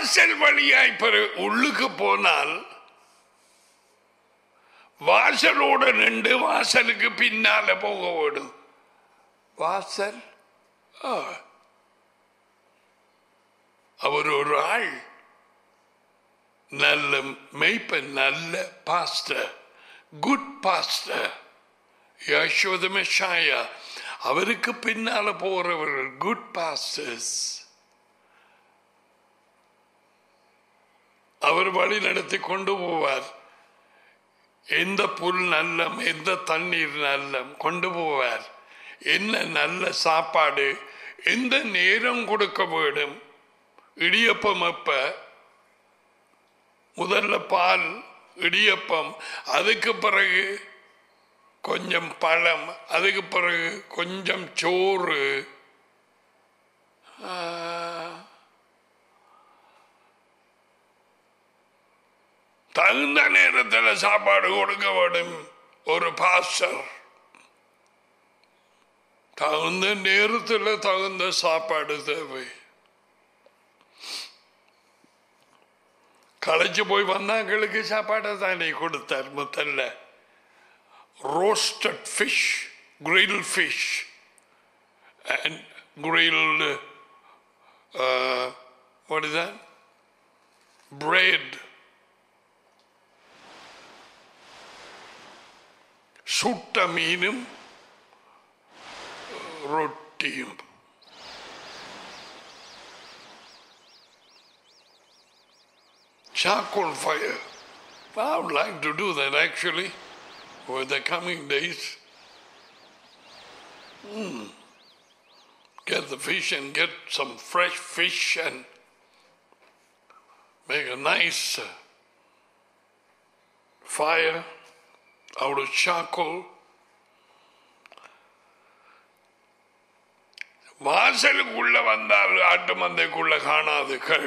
A: வாசல் வழியாய் பெரு உள்ளுக்கு போனால் வாசலோட நின்று வாசலுக்கு பின்னால போக வேணும் வாசல் ஆ. அவர் ஒரு ஆள் நல்ல மெய்ப்பன் நல்ல பாஸ்டர் குட் பாஸ்டர் யசோதமஷாயா அவருக்கு பின்னால போறவர்கள் குட் பாஸ்டர்ஸ் அவர் வழி நடத்தி கொண்டு போவார் எந்த புல் நல்லம் எந்த தண்ணீர் நல்லம் கொண்டு போவார் என்ன நல்ல சாப்பாடு எந்த நேரம் கொடுக்க வேண்டும் இடியப்பம் அப்ப முதல்ல பால் இடியப்பம் அதுக்கு பிறகு கொஞ்சம் பழம் அதுக்கு பிறகு கொஞ்சம் சோறு ஆ, தகுந்த நேரத்தில் சாப்பாடு கொடுக்க வேண்டும் ஒரு பாஸ்டர் தகுந்த நேரத்தில் தகுந்த சாப்பாடு தேவை களைச்சு போய் வந்தாங்களுக்கு சாப்பாடை தானே கொடுத்தார் முதல்ல roasted fish, grilled fish, and grilled, uh, what is that? Bread. சுட்ட மீனும் ரொட்டியும் charcoal fire. I would like to do that actually over the coming days. Mm. Get the fish and get some fresh fish and make a nice uh, fire out of charcoal. வாசலுக்குள்ள வந்தால் ஆட்டு மந்தைக்குள்ள காணாதுகள்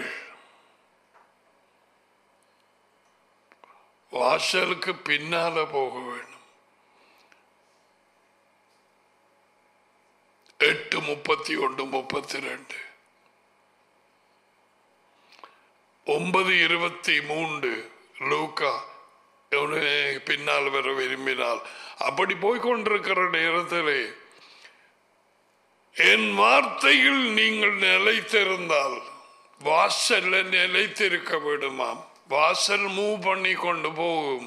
A: வாசலுக்கு பின்னால போக வேண்டும் எட்டு முப்பத்தி ஒன்று முப்பத்தி ரெண்டு ஒன்பது இருபத்தி மூன்று லூக்கா இவனே பின்னால் வர விரும்பினால் அப்படி போய்கொண்டிருக்கிற நேரத்திலே என் வார்த்தையில் நீங்கள் நிலைத்திருந்தால் வாசல்ல நிலைத்திருக்க வேண்டுமாம் வாசல் மூவ் பண்ணி கொண்டு போகும்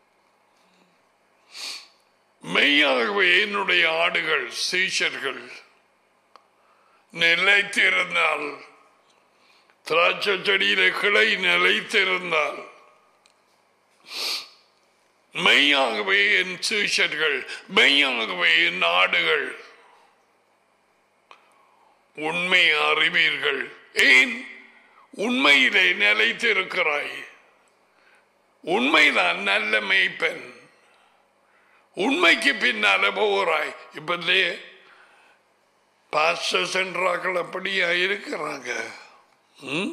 A: மெய்யாகவே என்னுடைய ஆடுகள் சீஷர்கள் நிலைத்திருந்தால் திராட்சை செடியில கிளை நிலைத்திருந்தால் மெய்யாகவே என் சீஷர்கள் மெய்யாகவே என் ஆடுகள் உண்மை அறிவீர்கள் ஏன் உண்மையிலே நிலைத்திருக்கிறாய் உண்மைதான் நல்ல மெய்ப்பெண் உண்மைக்கு பின்னால போகிறாய் இப்பலே பாஸ்டர் சென்றாக்கள் அப்படியா இருக்கிறாங்க ம்?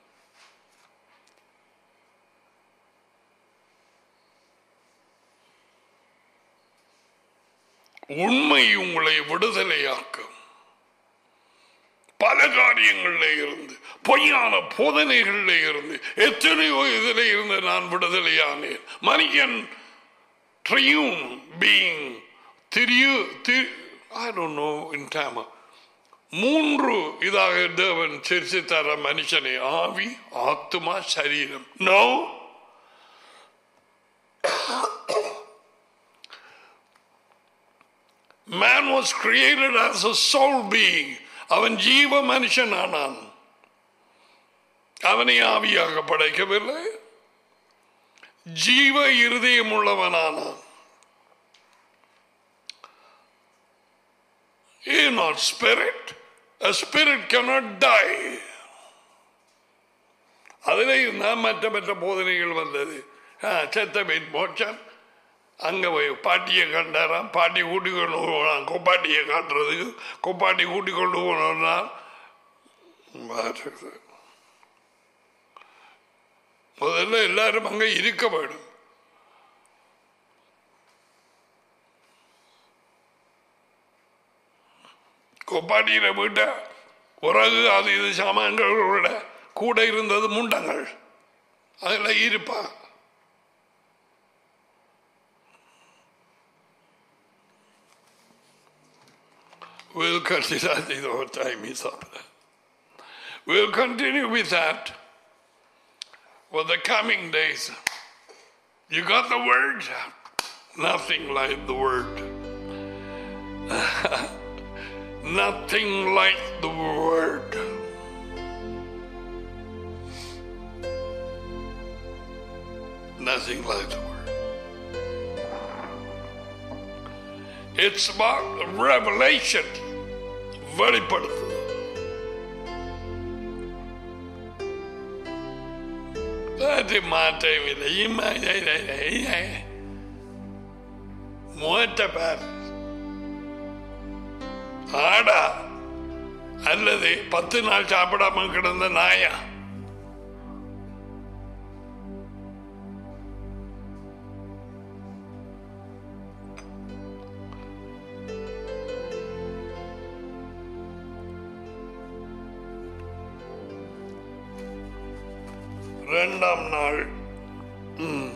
A: உண்மை உங்களை விடுதலையாக்கும் பல காரியங்கள்ல இருந்து பொய்யான போதனைகள்ல இருந்து எத்தனையோ இதுல இருந்து நான் விடுதலையானேன் மனிதன் ட்ரியூம் பீயிங் திரியு I don't know in time மூன்று இதாக தேவன் சிரிச்சு தர மனுஷனை ஆவி ஆத்மா சரீரம் no Man was created as a soul being. அவன் ஜீவ மனுஷனானான் அவனை ஆவியாக படைக்கவில்லை ஜீவ இருதயம் உள்ளவனானான் He is not spirit. A spirit cannot die. அதில் இருந்தால் மற்ற மற்ற போதனைகள் வந்தது ஆ, செத்த மீன் மோட்சம் அங்கே போய் பாட்டியை கண்டாராம் பாட்டி கூட்டி கொண்டு போனான் கொப்பாட்டியை காட்டுறதுக்கு கொப்பாட்டி கூட்டி கொண்டு போனோம்னா மாற்றுது. முதல்ல எல்லாரும் அங்கே இருக்க வேண்டும் கொப்பாட்டியில வீட்டை உறகு அது இது சாமான்களோட கூட இருந்தது முண்டங்கள் அதில் இருப்பா We'll continue. I think our time is up. We'll continue with that for the coming days. You got the word? Nothing like the word. Nothing like the word. Nothing like the word. It's about revelation. வெளிப்படுத்துது அது மாற்றவில்லை மூத்த பார் ஆடா அல்லது பத்து நாள் சாப்பிடாம கிடந்த நாயா இரண்டாம் நாள் ம்.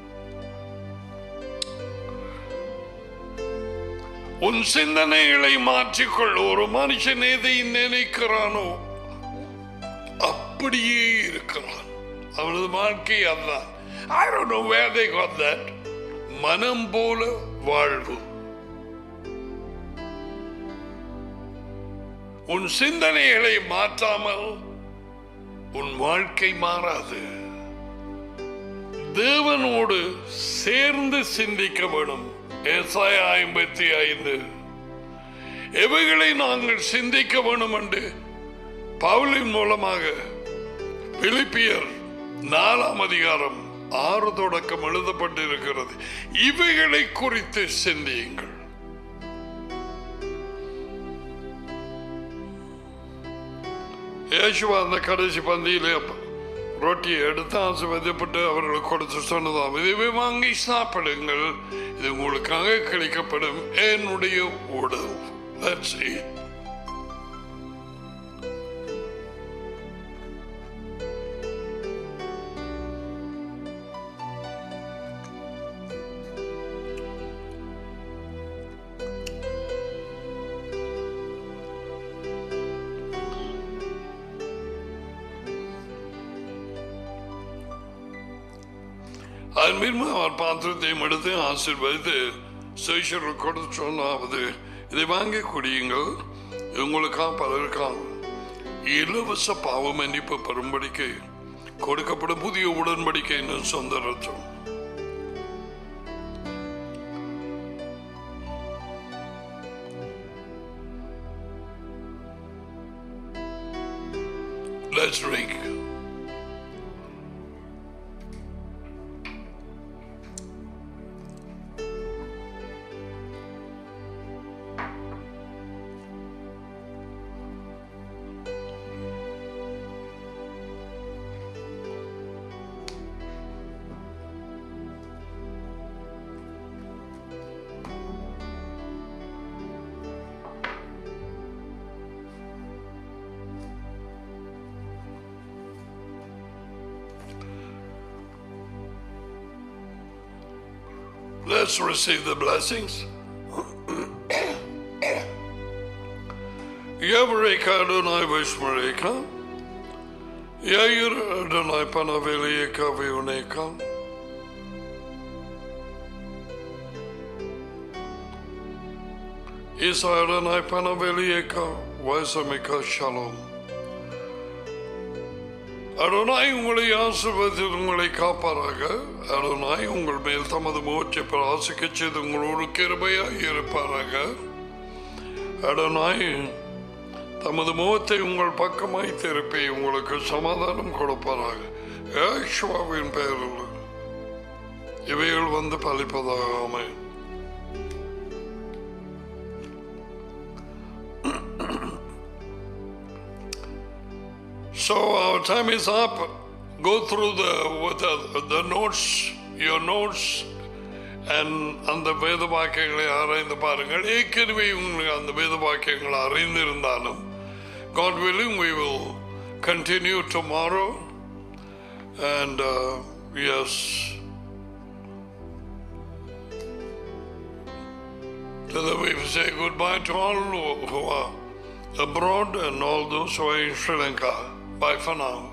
A: உன் சிந்தனைகளை மாற்றிக்கொள் ஒரு மனுஷன் எதை நினைக்கிறானோ அப்படியே இருக்கிறான் அவனது வாழ்க்கை அதுதான் I don't know where they got that. மனம் போல வாழ்வு உன் சிந்தனைகளை மாற்றாமல் உன் வாழ்க்கை மாறாது தேவனோடு சேர்ந்து சிந்திக்க வேணும் ஏசாயா ஐம்பத்தி ஐந்து எவைகளை நாங்கள் சிந்திக்க வேணும் என்று பவுலின் மூலமாக பிலிப்பியர் நாலாம் அதிகாரம் ஆறு தொடக்கம் எழுதப்பட்டிருக்கிறது இவைகளை குறித்து சிந்தியுங்கள் യേശുവ அந்த கடைசி பந்தியிலே ரொட்டியை எடுத்து ஆசிர்வதிப்பட்டு அவர்களுக்கு கொடுத்து சொன்னதாம் இதுவே வாங்கி சாப்பிடுங்கள் இது உங்களுக்காக கிடைக்கப்படும் என்னுடைய உடல் That's it. அதன் பின்பு அவர் பாத்திரத்தையும் எடுத்து ஆசீர்வதித்து சேஷர்கள் கொடுத்து சொன்னாவது இதை வாங்கி குடியுங்கள் உங்களுக்கா பலருக்கா இலவச பாவ மன்னிப்பு பெறும்படிக்கு கொடுக்கப்படும் புதிய உடன்படிக்கை சொந்த ரத்தம் Let's drink. Let's receive the blessings. Yavreka Adonai Vishmareka. Yair Adonai Panavelieka Vioneka. Isa Adonai Panavelieka Vaisamika Shalom. அருணாய் உங்களை ஆசிர்வதித்து உங்களை காப்பாராக அருணாய் உங்கள் மேல் தமது முகத்தை பிராசிக்க செய்து உங்களோடு கிருபையாய் இருப்பாராக அருணாய் தமது முகத்தை உங்கள் பக்கமாய் திருப்பி உங்களுக்கு சமாதானம் கொடுப்பாராக ஏஷ்வாவின் பெயரில் இவைகள் வந்து பலிப்பதாகாம So our time is up. Go through the with the, the notes, your notes, and அந்த வேத வாக்கியங்களை ஆராய்ந்து பாருங்கள் ஏற்கனவே உங்களுக்கு அந்த வேத வாக்கியங்களை அறிந்திருந்தாலும் God willing we will continue tomorrow. And uh, yes, Today we say goodbye to all who are abroad and all those who are in Sri Lanka. Bye for now.